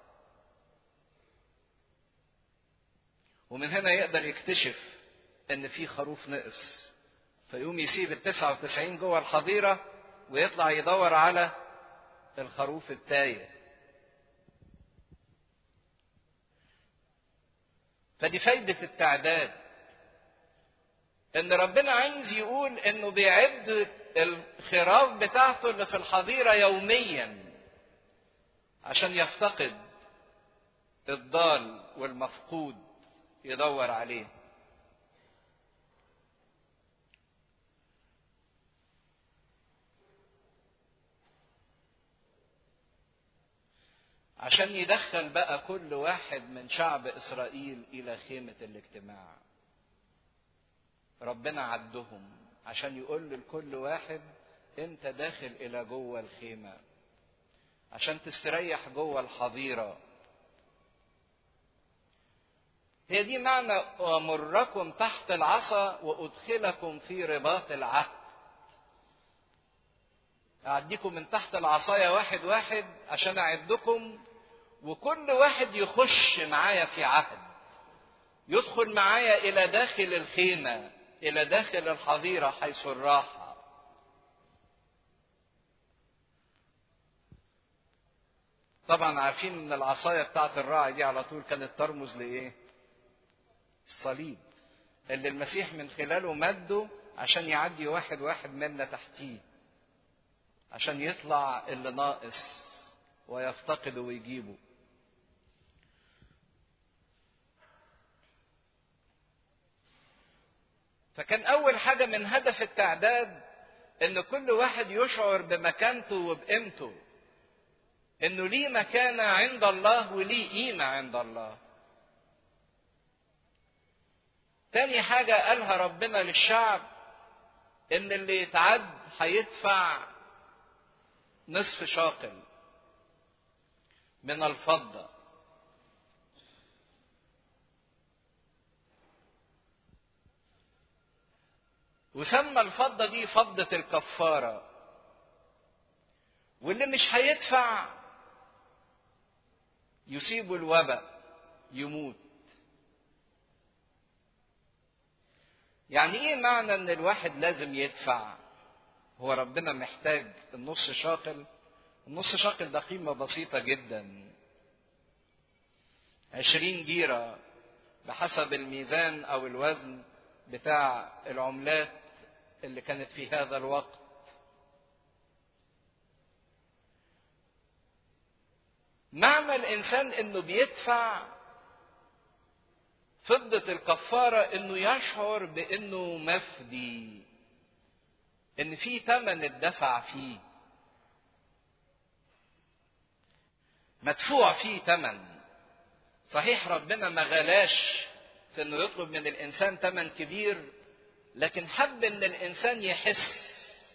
ومن هنا يقدر يكتشف ان في خروف نقص فيقوم يسيب التسعة وتسعين جوه الحظيرة ويطلع يدور على الخروف التايه فدي فايدة التعداد ان ربنا عايز يقول انه بيعد الخراف بتاعته اللي في الحظيرة يوميا عشان يفتقد الضال والمفقود يدور عليه عشان يدخل بقى كل واحد من شعب اسرائيل الى خيمه الاجتماع ربنا عدهم عشان يقول لكل واحد انت داخل الى جوه الخيمه عشان تستريح جوه الحظيره هي دي معنى امركم تحت العصا وادخلكم في رباط العهد اعديكم من تحت العصايه واحد واحد عشان اعدكم وكل واحد يخش معايا في عهد يدخل معايا الى داخل الخيمه الى داخل الحظيره حيث الراحه طبعا عارفين ان العصايه بتاعت الراعي دي على طول كانت ترمز لايه الصليب اللي المسيح من خلاله مده عشان يعدي واحد واحد منا تحتيه عشان يطلع اللي ناقص ويفتقده ويجيبه فكان اول حاجه من هدف التعداد ان كل واحد يشعر بمكانته وبقيمته انه ليه مكانه عند الله وليه قيمه عند الله تاني حاجه قالها ربنا للشعب ان اللي يتعد هيدفع نصف شاقل من الفضه وسمى الفضة دي فضة الكفارة واللي مش هيدفع يصيبه الوباء يموت يعني ايه معنى ان الواحد لازم يدفع هو ربنا محتاج النص شاقل النص شاقل ده قيمة بسيطة جدا عشرين جيرة بحسب الميزان او الوزن بتاع العملات اللي كانت في هذا الوقت معنى الانسان انه بيدفع فضة الكفارة انه يشعر بانه مفدي ان في ثمن اتدفع فيه مدفوع فيه ثمن صحيح ربنا ما غلاش في انه يطلب من الانسان ثمن كبير لكن حب ان الانسان يحس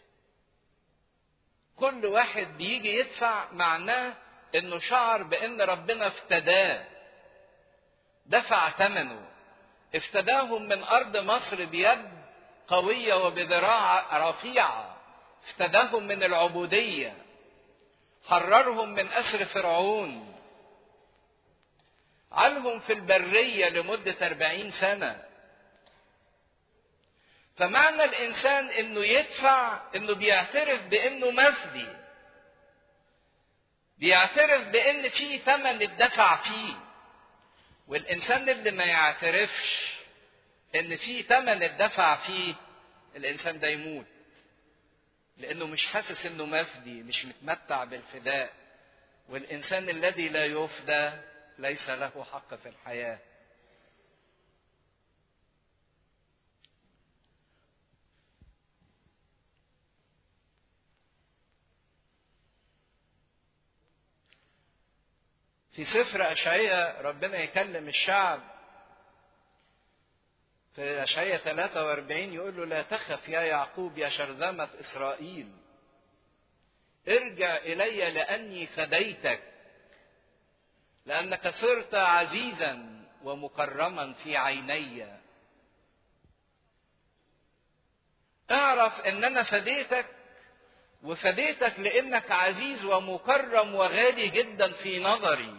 كل واحد بيجي يدفع معناه انه شعر بان ربنا افتداه دفع ثمنه افتداهم من ارض مصر بيد قويه وبذراع رفيعه افتداهم من العبوديه حررهم من اسر فرعون علهم في البريه لمده اربعين سنه فمعنى الانسان انه يدفع انه بيعترف بانه مفدي بيعترف بان في ثمن اتدفع فيه والانسان اللي ما يعترفش ان في ثمن اتدفع فيه الانسان ده يموت لانه مش حاسس انه مفدي مش متمتع بالفداء والانسان الذي لا يفدى ليس له حق في الحياه في سفر أشعية ربنا يكلم الشعب في أشعية 43 يقول له لا تخف يا يعقوب يا شرذمة إسرائيل ارجع إلي لأني فديتك لأنك صرت عزيزا ومكرما في عيني اعرف ان انا فديتك وفديتك لانك عزيز ومكرم وغالي جدا في نظري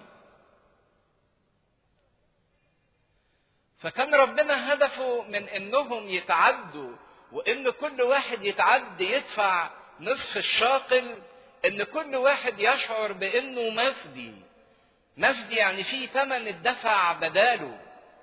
فكان ربنا هدفه من انهم يتعدوا وان كل واحد يتعد يدفع نصف الشاقل ان كل واحد يشعر بانه مفدي مفدي يعني في ثمن الدفع بداله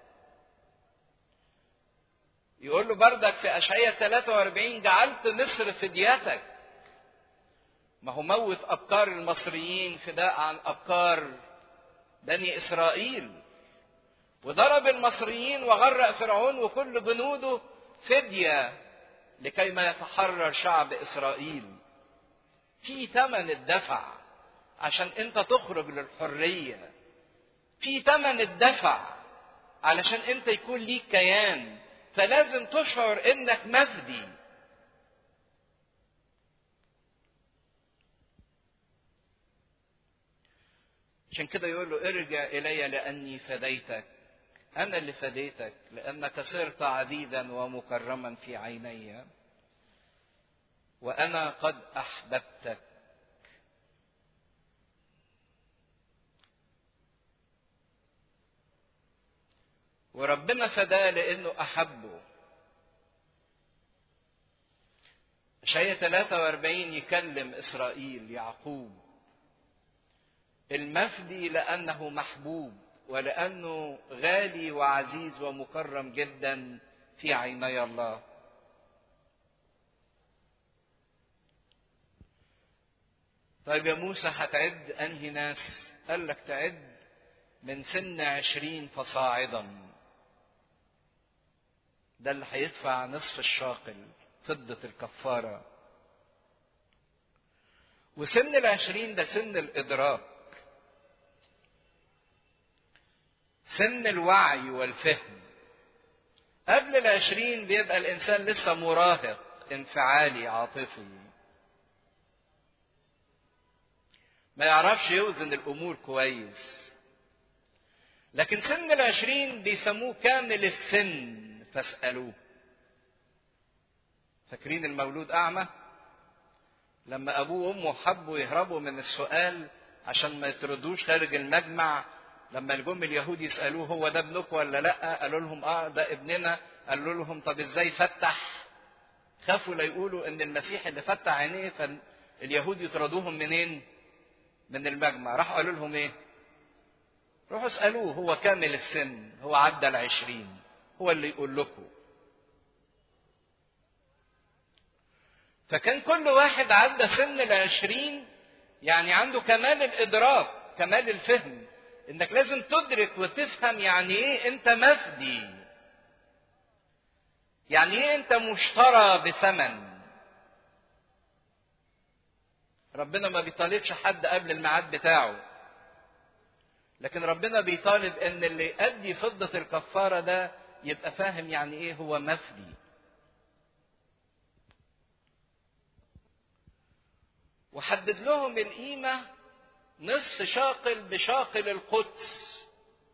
يقول له بردك في اشعياء 43 جعلت مصر فديتك ما هو موت ابكار المصريين فداء عن ابكار بني اسرائيل وضرب المصريين وغرق فرعون وكل جنوده فديه لكي ما يتحرر شعب اسرائيل في ثمن الدفع عشان انت تخرج للحريه في ثمن الدفع علشان انت يكون ليك كيان فلازم تشعر انك مفدي عشان كده يقول له ارجع الي لاني فديتك انا اللي فديتك لانك صرت عديدا ومكرما في عيني وانا قد احببتك وربنا فداه لانه احبه اشعياء 43 يكلم اسرائيل يعقوب المفدي لانه محبوب ولانه غالي وعزيز ومكرم جدا في عيني الله طيب يا موسى هتعد انهي ناس قال لك تعد من سن عشرين فصاعدا ده اللي هيدفع نصف الشاقل فضة الكفارة وسن العشرين ده سن الإدراك سن الوعي والفهم قبل العشرين بيبقى الإنسان لسه مراهق انفعالي عاطفي ما يعرفش يوزن الأمور كويس لكن سن العشرين بيسموه كامل السن فاسألوه فاكرين المولود أعمى لما أبوه وأمه حبوا يهربوا من السؤال عشان ما يطردوش خارج المجمع لما الجم اليهود يسألوه هو ده ابنك ولا لأ قالوا لهم اه ده ابننا قالوا لهم طب ازاي فتح خافوا لا يقولوا ان المسيح اللي فتح عينيه فاليهود يطردوهم منين من المجمع راحوا قالوا لهم ايه روحوا اسألوه هو كامل السن هو عدى العشرين هو اللي يقول لكم فكان كل واحد عدى سن العشرين يعني عنده كمال الإدراك كمال الفهم انك لازم تدرك وتفهم يعني ايه انت مفدي يعني ايه انت مشترى بثمن ربنا ما بيطالبش حد قبل الميعاد بتاعه لكن ربنا بيطالب ان اللي يأدي فضة الكفارة ده يبقى فاهم يعني ايه هو مفدي وحدد لهم القيمة نصف شاقل بشاقل القدس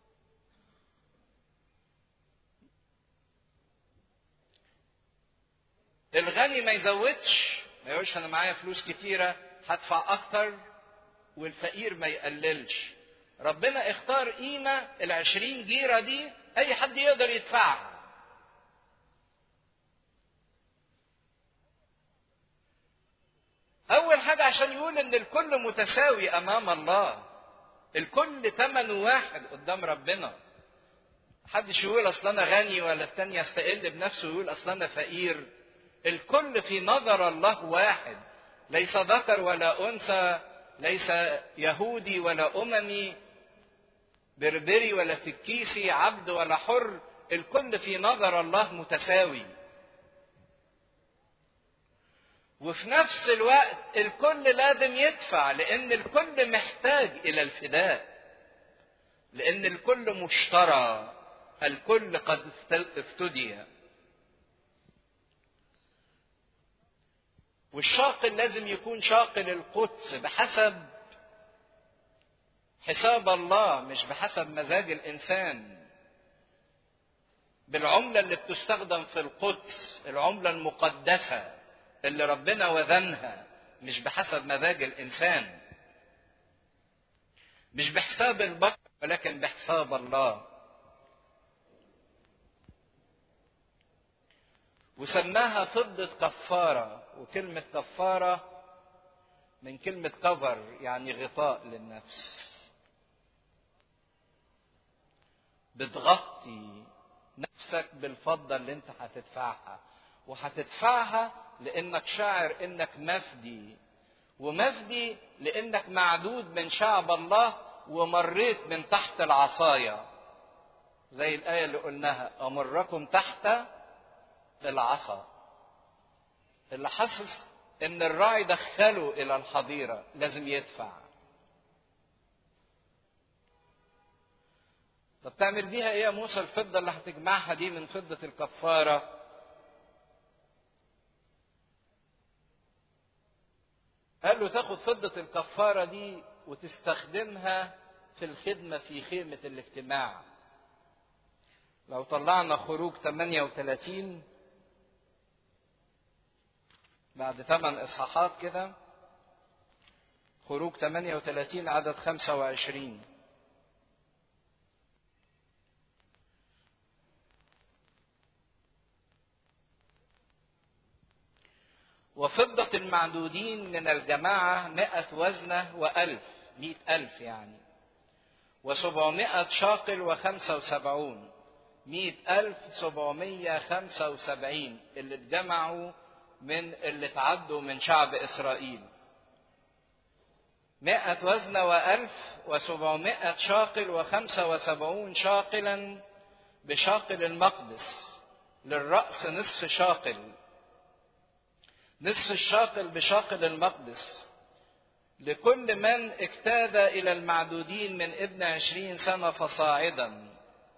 الغني ما يزودش ما يقولش انا معايا فلوس كتيرة هدفع اكتر والفقير ما يقللش ربنا اختار قيمة العشرين جيرة دي اي حد يقدر يدفعها اول حاجة عشان يقول ان الكل متساوي امام الله الكل ثمنه واحد قدام ربنا محدش يقول اصل انا غني ولا التاني يستقل بنفسه ويقول اصل انا فقير الكل في نظر الله واحد ليس ذكر ولا انثى ليس يهودي ولا اممي بربري ولا تكيسي عبد ولا حر الكل في نظر الله متساوي وفي نفس الوقت الكل لازم يدفع لان الكل محتاج الى الفداء لان الكل مشترى الكل قد افتدي والشاقل لازم يكون شاقل القدس بحسب حساب الله مش بحسب مزاج الانسان بالعمله اللي بتستخدم في القدس العمله المقدسه اللي ربنا وزنها مش بحسب مزاج الانسان مش بحساب البشر ولكن بحساب الله وسماها فضة كفارة وكلمة كفارة من كلمة كفر يعني غطاء للنفس بتغطي نفسك بالفضة اللي انت هتدفعها وهتدفعها لانك شاعر انك مفدي ومفدي لانك معدود من شعب الله ومريت من تحت العصاية زي الآية اللي قلناها أمركم تحت العصا اللي حاسس ان الراعي دخله الى الحظيرة لازم يدفع طب تعمل بيها ايه يا موسى الفضة اللي هتجمعها دي من فضة الكفارة قال له تاخد فضة الكفارة دي وتستخدمها في الخدمة في خيمة الاجتماع لو طلعنا خروج 38 بعد ثمان إصحاحات كده خروج 38 عدد 25 وفضة المعدودين من الجماعة مئة وزنة وألف مئة ألف يعني وسبعمائة شاقل وخمسة وسبعون مئة ألف سبعمية خمسة وسبعين اللي اتجمعوا من اللي تعدوا من شعب إسرائيل مئة وزنة وألف وسبعمائة شاقل وخمسة وسبعون شاقلا بشاقل المقدس للرأس نصف شاقل نصف الشاقل بشاقل المقدس لكل من اجتاز إلى المعدودين من ابن عشرين سنة فصاعدا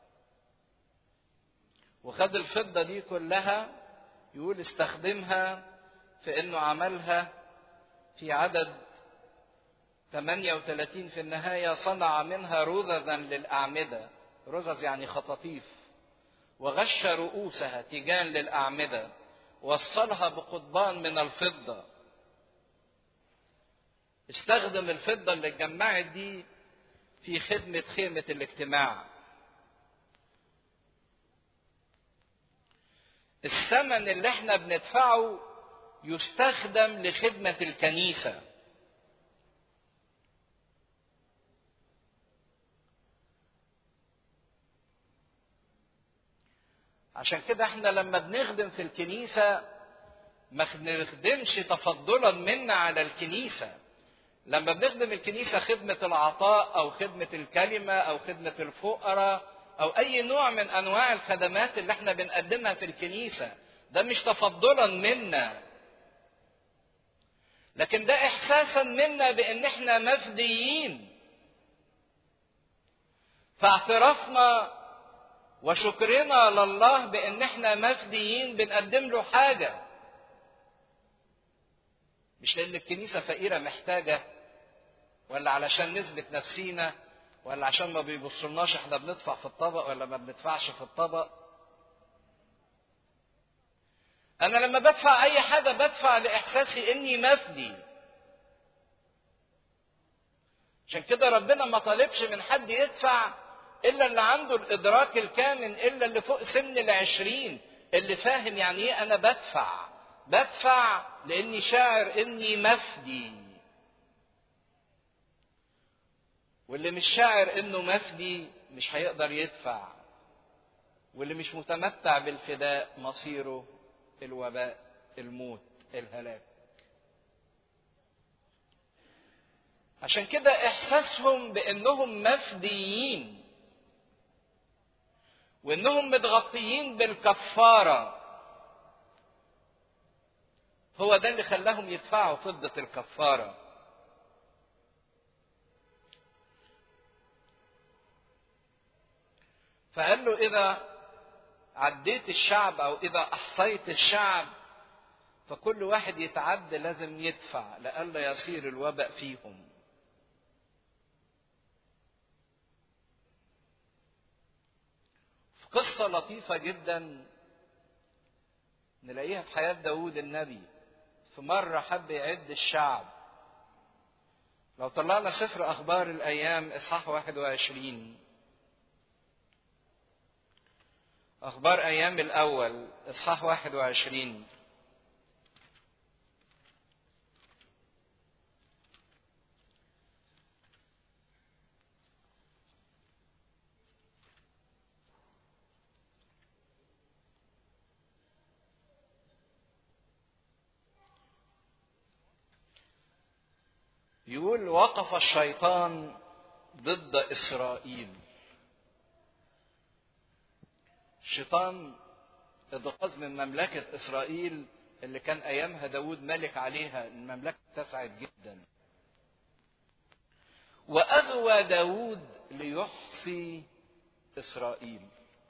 وخد الفضة دي كلها يقول استخدمها في انه عملها في عدد 38 في النهاية صنع منها رذذا للأعمدة رذذ يعني خطاطيف وغش رؤوسها تيجان للأعمدة وصلها بقضبان من الفضة استخدم الفضة اللي اتجمعت دي في خدمة خيمة الاجتماع الثمن اللي احنا بندفعه يستخدم لخدمة الكنيسة عشان كده احنا لما بنخدم في الكنيسة ما بنخدمش تفضلا منا على الكنيسة لما بنخدم الكنيسة خدمة العطاء أو خدمة الكلمة أو خدمة الفقراء أو أي نوع من أنواع الخدمات اللي احنا بنقدمها في الكنيسة ده مش تفضلا منا لكن ده إحساسا منا بأن احنا مفديين فاعترافنا وشكرنا لله بأن احنا مفديين بنقدم له حاجة مش لأن الكنيسة فقيرة محتاجة ولا علشان نثبت نفسينا ولا عشان ما بيبصلناش احنا بندفع في الطبق ولا ما بندفعش في الطبق انا لما بدفع اي حاجة بدفع لاحساسي اني مفدي عشان كده ربنا ما طالبش من حد يدفع الا اللي عنده الادراك الكامن الا اللي فوق سن العشرين اللي فاهم يعني ايه انا بدفع بدفع لاني شاعر اني مفدي واللي مش شاعر انه مفدي مش هيقدر يدفع واللي مش متمتع بالفداء مصيره الوباء الموت الهلاك عشان كده احساسهم بانهم مفديين وانهم متغطيين بالكفاره هو ده اللي خلاهم يدفعوا فضه الكفاره فقال له اذا عديت الشعب او اذا احصيت الشعب فكل واحد يتعدى لازم يدفع لئلا يصير الوباء فيهم في قصة لطيفة جدا نلاقيها في حياة داود النبي في مرة حب يعد الشعب لو طلعنا سفر أخبار الأيام إصحاح 21 أخبار أيام الأول إصحاح 21 يقول وقف الشيطان ضد إسرائيل الشيطان اتغاظ من مملكة إسرائيل اللي كان أيامها داود ملك عليها المملكة اتسعت جدا وأغوى داود ليحصي إسرائيل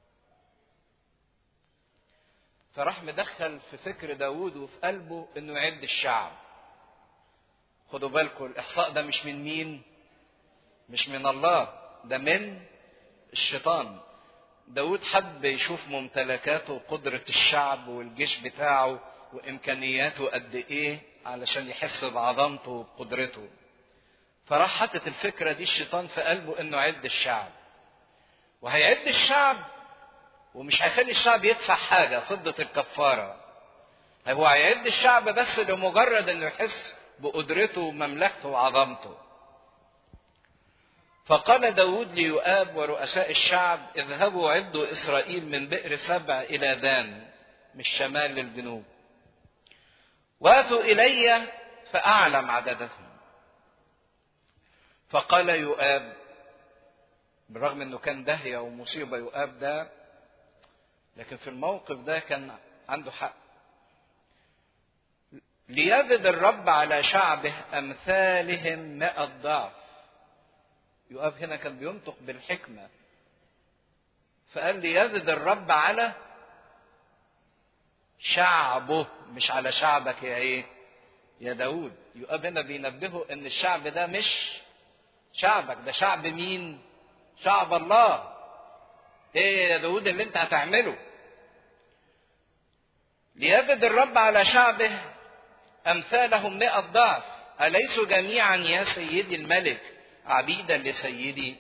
فراح مدخل في فكر داود وفي قلبه انه يعد الشعب خدوا بالكم الاحصاء ده مش من مين مش من الله ده من الشيطان داود حب يشوف ممتلكاته وقدرة الشعب والجيش بتاعه وإمكانياته قد إيه علشان يحس بعظمته وبقدرته فراح حاطط الفكرة دي الشيطان في قلبه إنه يعد الشعب وهيعد الشعب ومش هيخلي الشعب يدفع حاجة فضة الكفارة هو هيعد الشعب بس لمجرد إنه يحس بقدرته ومملكته وعظمته فقال داود ليؤاب ورؤساء الشعب اذهبوا عدوا إسرائيل من بئر سبع إلى دان من الشمال للجنوب واتوا إلي فأعلم عددهم فقال يؤاب بالرغم انه كان داهية ومصيبة يؤاب ده لكن في الموقف ده كان عنده حق ليزد الرب على شعبه أمثالهم مئة ضعف يؤاب هنا كان بينطق بالحكمة فقال ليزد الرب على شعبه مش على شعبك يا ايه يا داود يؤاب هنا بينبهه ان الشعب ده مش شعبك ده شعب مين شعب الله ايه يا داود اللي انت هتعمله ليزد الرب على شعبه امثالهم مئة ضعف اليسوا جميعا يا سيدي الملك عبيدا لسيدي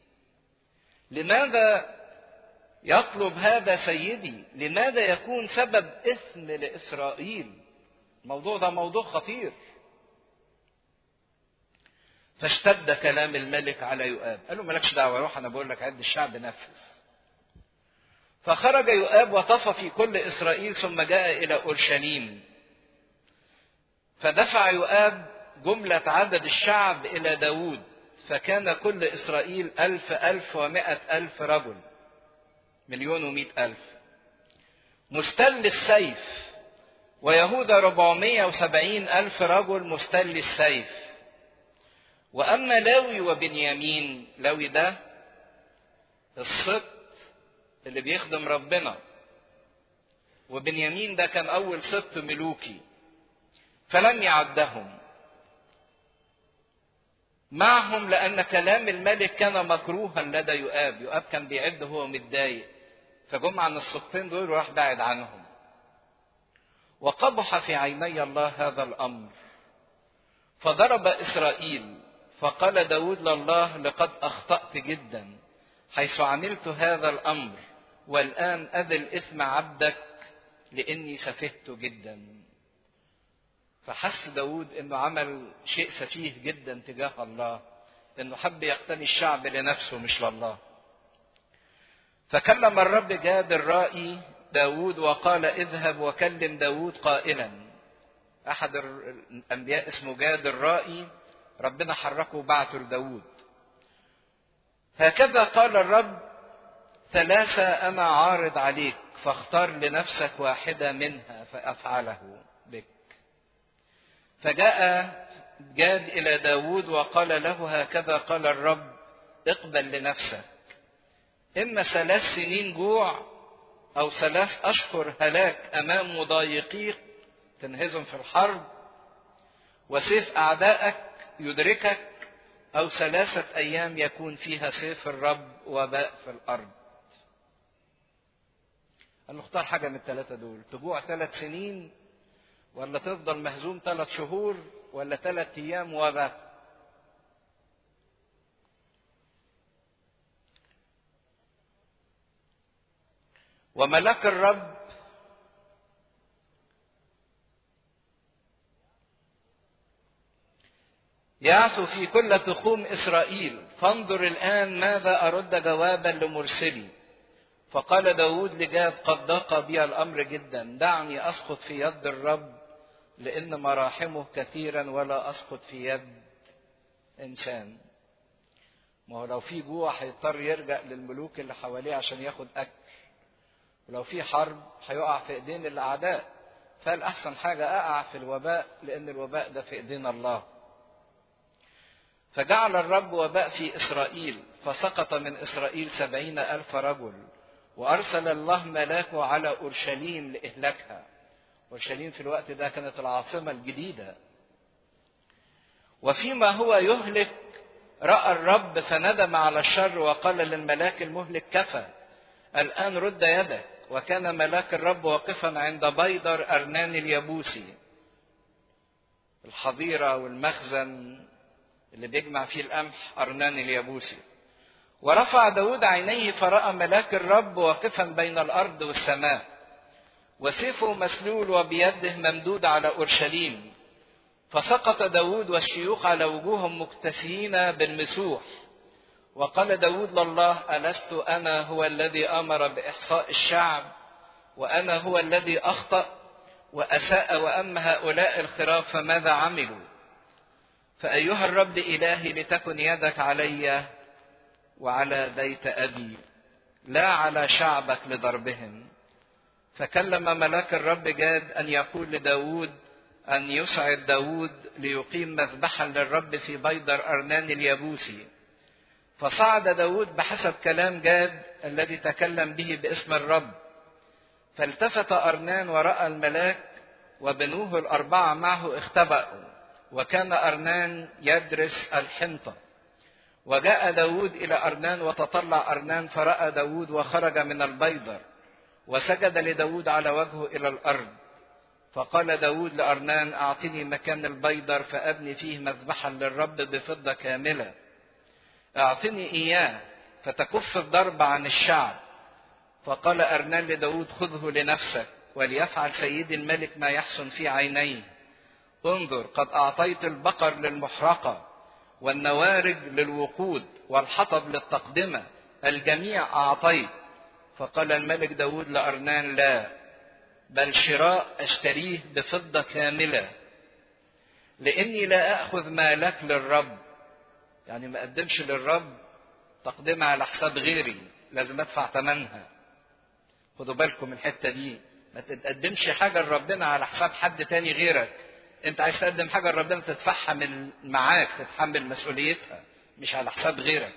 لماذا يطلب هذا سيدي لماذا يكون سبب اثم لاسرائيل الموضوع ده موضوع خطير فاشتد كلام الملك على يؤاب قال له مالكش دعوه روح انا بقول لك عد الشعب نفذ فخرج يؤاب وطفى في كل اسرائيل ثم جاء الى اورشليم فدفع يؤاب جملة عدد الشعب إلى داود فكان كل إسرائيل ألف ألف ومائة ألف رجل مليون ومائة ألف مستل السيف ويهوذا ربعمية وسبعين ألف رجل مستل السيف وأما لاوي وبنيامين لاوي ده السبط اللي بيخدم ربنا وبنيامين ده كان أول سبط ملوكي فلم يعدهم معهم لأن كلام الملك كان مكروها لدى يؤاب يؤاب كان بيعد هو متضايق فجم عن السبطين دول وراح بعد عنهم وقبح في عيني الله هذا الأمر فضرب إسرائيل فقال داود لله لقد أخطأت جدا حيث عملت هذا الأمر والآن أذل إثم عبدك لإني سفهت جدا فحس داود انه عمل شيء سفيه جدا تجاه الله انه حب يقتني الشعب لنفسه مش لله فكلم الرب جاد الرائي داود وقال اذهب وكلم داود قائلا احد الانبياء اسمه جاد الرائي ربنا حركه وبعته لداود هكذا قال الرب ثلاثة أنا عارض عليك فاختار لنفسك واحدة منها فأفعله بك فجاء جاد إلى داود وقال له هكذا قال الرب اقبل لنفسك إما ثلاث سنين جوع أو ثلاث أشهر هلاك أمام مضايقيك تنهزم في الحرب وسيف أعدائك يدركك أو ثلاثة أيام يكون فيها سيف الرب وباء في الأرض قال له اختار حاجة من الثلاثة دول تجوع ثلاث سنين ولا تفضل مهزوم ثلاث شهور ولا ثلاث أيام وباء وملك الرب يعثو في كل تخوم إسرائيل فانظر الآن ماذا أرد جوابا لمرسلي فقال داود لجاد قد ضاق بي الأمر جدا دعني أسقط في يد الرب لأن مراحمه كثيرا ولا أسقط في يد إنسان ما هو لو في جوع هيضطر يرجع للملوك اللي حواليه عشان ياخد أكل ولو في حرب هيقع في ايدين الاعداء فالاحسن حاجه اقع في الوباء لان الوباء ده في ايدين الله فجعل الرب وباء في اسرائيل فسقط من اسرائيل سبعين الف رجل وارسل الله ملاكه على اورشليم لاهلاكها اورشليم في الوقت ده كانت العاصمه الجديده وفيما هو يهلك راى الرب فندم على الشر وقال للملاك المهلك كفى الآن رد يدك وكان ملاك الرب واقفا عند بيدر أرنان اليبوسي الحظيرة والمخزن اللي بيجمع فيه القمح أرنان اليبوسي ورفع داود عينيه فرأى ملاك الرب واقفا بين الأرض والسماء وسيفه مسلول وبيده ممدود على أورشليم فسقط داود والشيوخ على وجوههم مكتسيين بالمسوح وقال داود لله ألست أنا هو الذي أمر بإحصاء الشعب وأنا هو الذي أخطأ وأساء وأما هؤلاء الخراف فماذا عملوا فأيها الرب إلهي لتكن يدك علي وعلى بيت أبي لا على شعبك لضربهم فكلم ملاك الرب جاد أن يقول لداود أن يسعد داود ليقيم مذبحا للرب في بيدر أرنان اليبوسي فصعد داود بحسب كلام جاد الذي تكلم به باسم الرب فالتفت أرنان ورأى الملاك وبنوه الأربعة معه اختبأوا وكان أرنان يدرس الحنطة وجاء داود إلى أرنان وتطلع أرنان فرأى داود وخرج من البيضر وسجد لداود على وجهه إلى الأرض فقال داود لأرنان أعطني مكان البيضر فأبني فيه مذبحا للرب بفضة كاملة اعطني اياه فتكف الضرب عن الشعب فقال ارنان لداود خذه لنفسك وليفعل سيدي الملك ما يحسن في عينيه انظر قد اعطيت البقر للمحرقه والنوارج للوقود والحطب للتقدمه الجميع اعطيت فقال الملك داود لارنان لا بل شراء اشتريه بفضه كامله لاني لا اخذ مالك للرب يعني ما اقدمش للرب تقدمها على حساب غيري لازم ادفع ثمنها خدوا بالكم من الحته دي ما تقدمش حاجه لربنا على حساب حد تاني غيرك انت عايز تقدم حاجه لربنا تدفعها من معاك تتحمل مسؤوليتها مش على حساب غيرك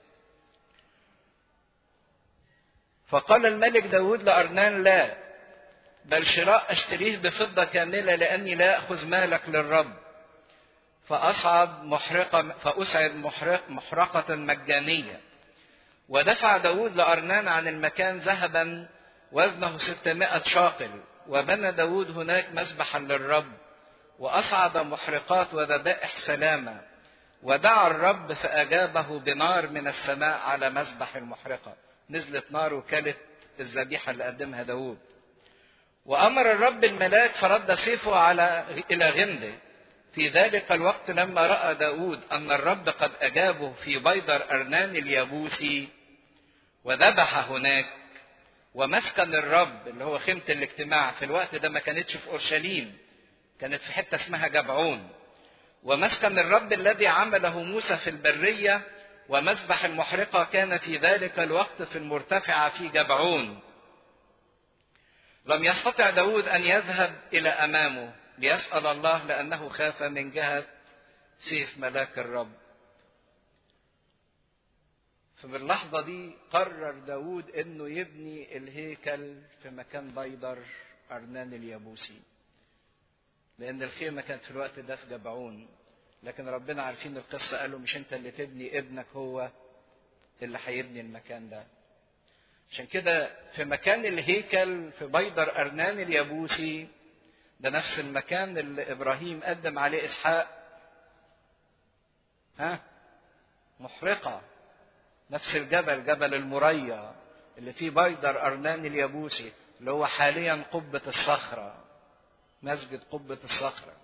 فقال الملك داود لأرنان لا بل شراء أشتريه بفضة كاملة لأني لا أخذ مالك للرب فأصعد محرقة فأسعد محرق محرقة مجانية ودفع داود لأرنان عن المكان ذهبا وزنه ستمائة شاقل وبنى داود هناك مسبحا للرب وأصعد محرقات وذبائح سلامة ودعا الرب فأجابه بنار من السماء على مسبح المحرقة نزلت نار وكلت الذبيحة اللي قدمها داود وأمر الرب الملاك فرد سيفه على إلى غمده في ذلك الوقت لما رأى داود أن الرب قد أجابه في بيدر أرنان اليابوسي وذبح هناك ومسكن الرب اللي هو خيمة الاجتماع في الوقت ده ما كانتش في أورشليم كانت في حتة اسمها جبعون ومسكن الرب الذي عمله موسى في البرية ومذبح المحرقة كان في ذلك الوقت في المرتفعة في جبعون لم يستطع داود أن يذهب إلى أمامه ليسأل الله لأنه خاف من جهة سيف ملاك الرب ففي اللحظة دي قرر داود أنه يبني الهيكل في مكان بيدر أرنان اليابوسي لأن الخيمة كانت في الوقت ده في جبعون لكن ربنا عارفين القصة قالوا مش أنت اللي تبني ابنك هو اللي هيبني المكان ده عشان كده في مكان الهيكل في بيدر أرنان اليابوسي ده نفس المكان اللي إبراهيم قدم عليه إسحاق ها محرقة نفس الجبل جبل المريا اللي فيه بيدر أرنان اليابوسي اللي هو حاليا قبة الصخرة مسجد قبة الصخرة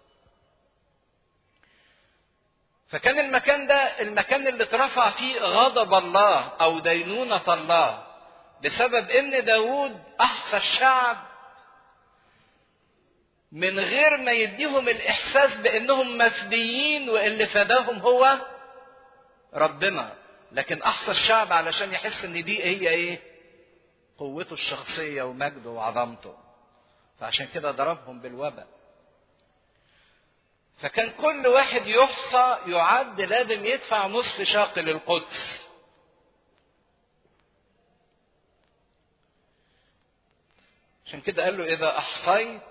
فكان المكان ده المكان اللي اترفع فيه غضب الله أو دينونة الله بسبب ان داود احصى الشعب من غير ما يديهم الاحساس بانهم مفديين واللي فداهم هو ربنا لكن احصى الشعب علشان يحس ان دي هي ايه قوته الشخصية ومجده وعظمته فعشان كده ضربهم بالوباء فكان كل واحد يحصى يعد لازم يدفع نصف شاق للقدس عشان كده قال له إذا أحصيت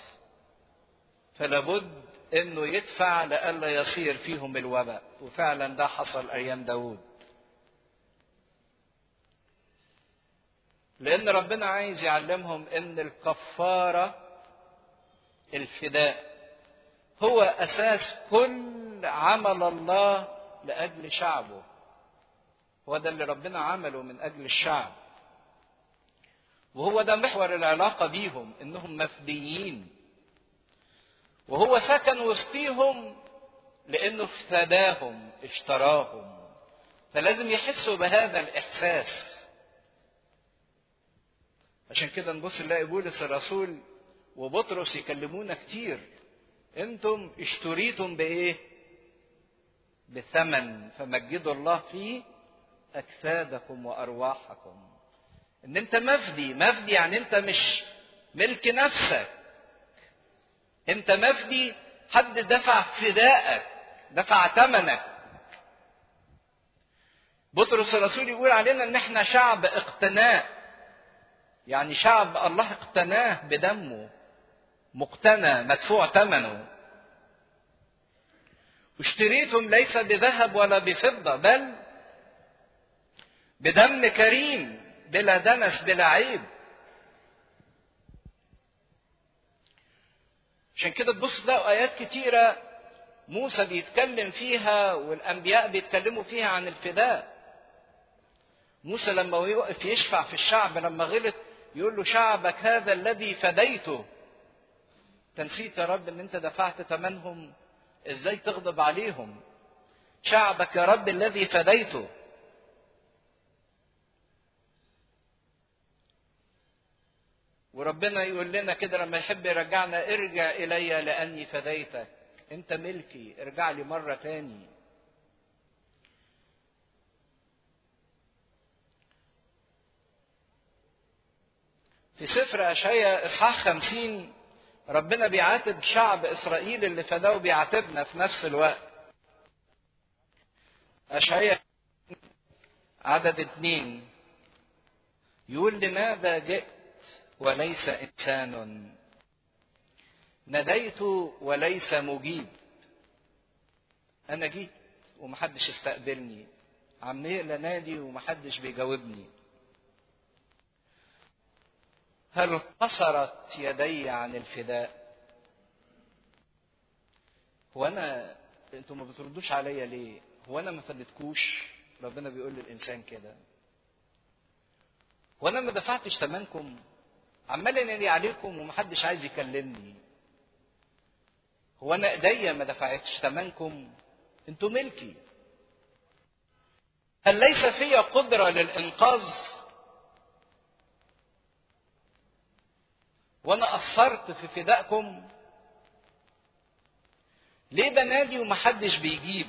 فلابد إنه يدفع لئلا يصير فيهم الوباء وفعلا ده حصل أيام داود لأن ربنا عايز يعلمهم إن الكفارة الفداء هو أساس كل عمل الله لأجل شعبه هو ده اللي ربنا عمله من أجل الشعب وهو ده محور العلاقة بيهم إنهم مفديين وهو سكن وسطيهم لأنه افتداهم اشتراهم فلازم يحسوا بهذا الإحساس عشان كده نبص نلاقي بولس الرسول وبطرس يكلمونا كتير انتم اشتريتم بايه بثمن فمجدوا الله في اجسادكم وارواحكم ان انت مفدي مفدي يعني انت مش ملك نفسك انت مفدي حد دفع فدائك دفع ثمنك بطرس الرسول يقول علينا ان احنا شعب اقتناء يعني شعب الله اقتناه بدمه مقتنى مدفوع ثمنه واشتريتم ليس بذهب ولا بفضة بل بدم كريم بلا دنس بلا عيب عشان كده تبص تلاقوا آيات كتيرة موسى بيتكلم فيها والأنبياء بيتكلموا فيها عن الفداء موسى لما يوقف يشفع في الشعب لما غلط يقول له شعبك هذا الذي فديته تنسيت يا رب ان انت دفعت ثمنهم ازاي تغضب عليهم شعبك يا رب الذي فديته وربنا يقول لنا كده لما يحب يرجعنا ارجع الي لاني فديتك انت ملكي ارجع لي مرة تاني في سفر أشعيا إصحاح خمسين ربنا بيعاتب شعب إسرائيل اللي فداه بيعاتبنا في نفس الوقت أشعيا عدد اتنين يقول لماذا جئت وليس إنسان نديت وليس مجيب أنا جيت ومحدش استقبلني عمال نادي ومحدش بيجاوبني هل قصرت يدي عن الفداء هو انا انتوا ما بتردوش عليا ليه هو انا ما فدتكوش ربنا بيقول للانسان كده هو انا ما دفعتش ثمنكم عمال انادي عليكم ومحدش عايز يكلمني هو انا ايديا ما دفعتش ثمنكم انتوا ملكي هل ليس في قدره للانقاذ وانا قصرت في فدائكم ليه بنادي ومحدش بيجيب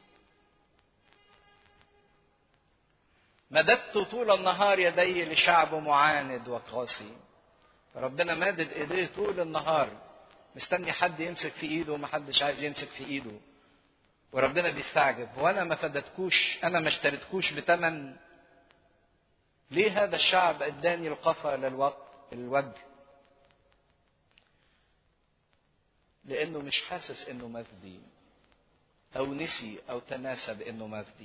مددت طول النهار يدي لشعب معاند وقاسي ربنا مادد ايديه طول النهار مستني حد يمسك في ايده ومحدش عايز يمسك في ايده وربنا بيستعجب وانا ما فدتكوش انا ما اشتريتكوش بتمن ليه هذا الشعب اداني القفا للوقت الوجه لانه مش حاسس انه مفدي او نسي او تناسى بانه مفدي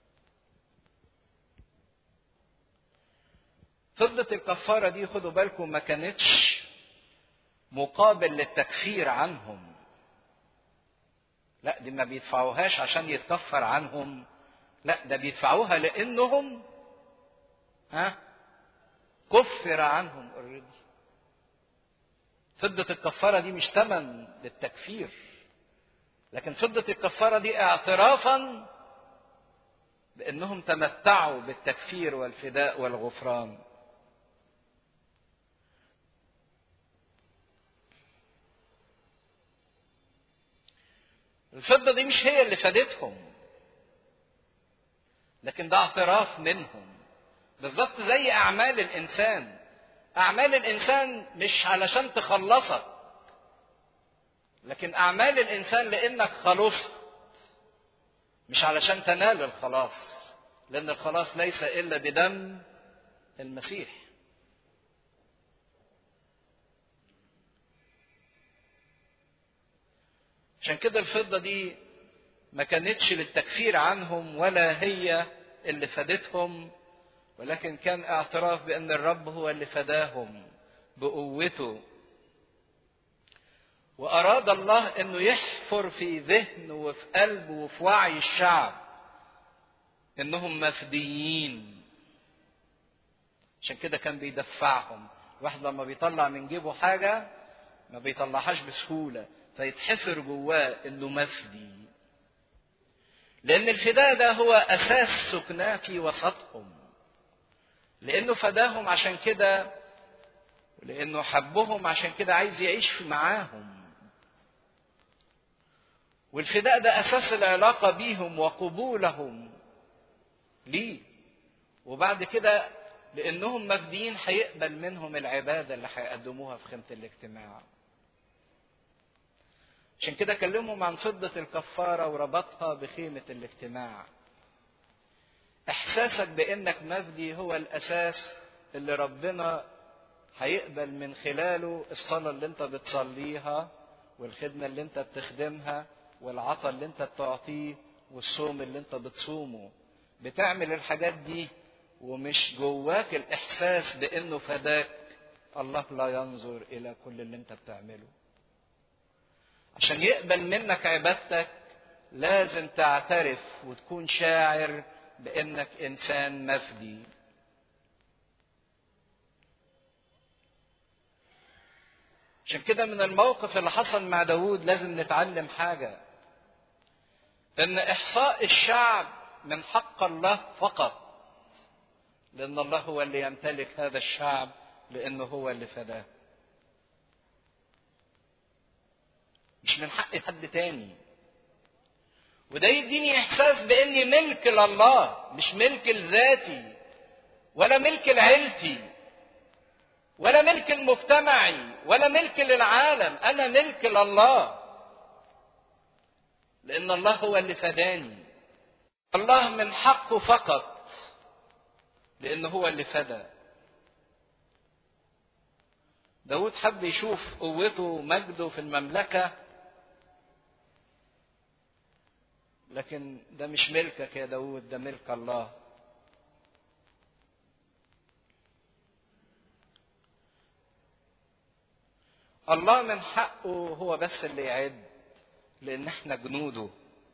فضة الكفارة دي خدوا بالكم ما كانتش مقابل للتكفير عنهم لا دي ما بيدفعوهاش عشان يتكفر عنهم لا ده بيدفعوها لانهم ها كفر عنهم اوريدي فضة الكفارة دي مش تمن للتكفير لكن فضة الكفارة دي اعترافا بأنهم تمتعوا بالتكفير والفداء والغفران الفضة دي مش هي اللي فادتهم لكن ده اعتراف منهم بالظبط زي أعمال الإنسان أعمال الإنسان مش علشان تخلصك لكن أعمال الإنسان لأنك خلصت مش علشان تنال الخلاص لأن الخلاص ليس إلا بدم المسيح عشان كده الفضة دي ما كانتش للتكفير عنهم ولا هي اللي فادتهم ولكن كان اعتراف بأن الرب هو اللي فداهم بقوته وأراد الله أنه يحفر في ذهن وفي قلب وفي وعي الشعب أنهم مفديين عشان كده كان بيدفعهم الواحد لما بيطلع من جيبه حاجة ما بيطلعهاش بسهولة فيتحفر جواه انه مفدي لان الفداء ده هو اساس سكناه في وسطهم لانه فداهم عشان كده لانه حبهم عشان كده عايز يعيش معاهم والفداء ده اساس العلاقه بيهم وقبولهم ليه وبعد كده لانهم مفديين هيقبل منهم العباده اللي هيقدموها في خيمه الاجتماع عشان كده كلمهم عن فضة الكفارة وربطها بخيمة الاجتماع. إحساسك بإنك مفدي هو الأساس اللي ربنا هيقبل من خلاله الصلاة اللي أنت بتصليها والخدمة اللي أنت بتخدمها والعطاء اللي أنت بتعطيه والصوم اللي أنت بتصومه. بتعمل الحاجات دي ومش جواك الإحساس بإنه فداك الله لا ينظر إلى كل اللي أنت بتعمله. عشان يقبل منك عبادتك لازم تعترف وتكون شاعر بانك انسان مفدي عشان كده من الموقف اللي حصل مع داود لازم نتعلم حاجة ان احصاء الشعب من حق الله فقط لان الله هو اللي يمتلك هذا الشعب لانه هو اللي فداه مش مش من حق حد تاني وده يديني احساس باني ملك لله مش ملك لذاتي ولا ملك لعيلتي ولا ملك لمجتمعي ولا ملك للعالم انا ملك لله لان الله هو اللي فداني الله من حقه فقط لان هو اللي فدى داود حب يشوف قوته ومجده في المملكة لكن ده مش ملكك يا داود ده ملك الله الله من حقه هو بس اللي يعد لان احنا جنوده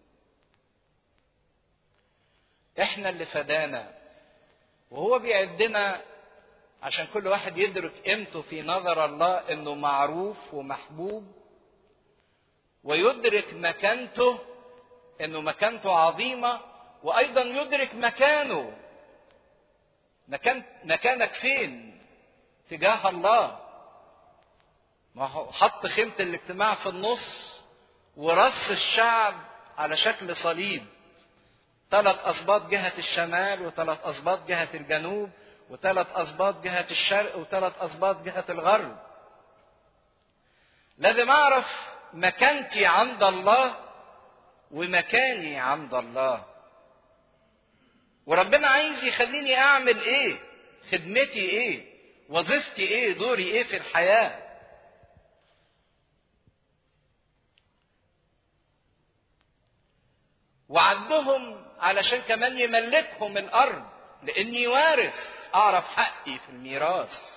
احنا اللي فدانا وهو بيعدنا عشان كل واحد يدرك قيمته في نظر الله انه معروف ومحبوب ويدرك مكانته انه مكانته عظيمه وايضا يدرك مكانه مكان مكانك فين تجاه الله ما هو حط خيمه الاجتماع في النص ورص الشعب على شكل صليب ثلاث اسباط جهه الشمال وثلاث اسباط جهه الجنوب وثلاث اسباط جهه الشرق وثلاث اسباط جهه الغرب لازم اعرف مكانتي عند الله ومكاني عند الله وربنا عايز يخليني اعمل ايه خدمتي ايه وظيفتي ايه دوري ايه في الحياه وعدهم علشان كمان يملكهم الارض لاني وارث اعرف حقي في الميراث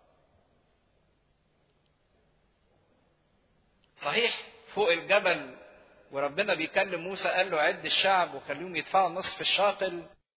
صحيح فوق الجبل وربنا بيكلم موسى قال له عد الشعب وخليهم يدفعوا نصف الشاقل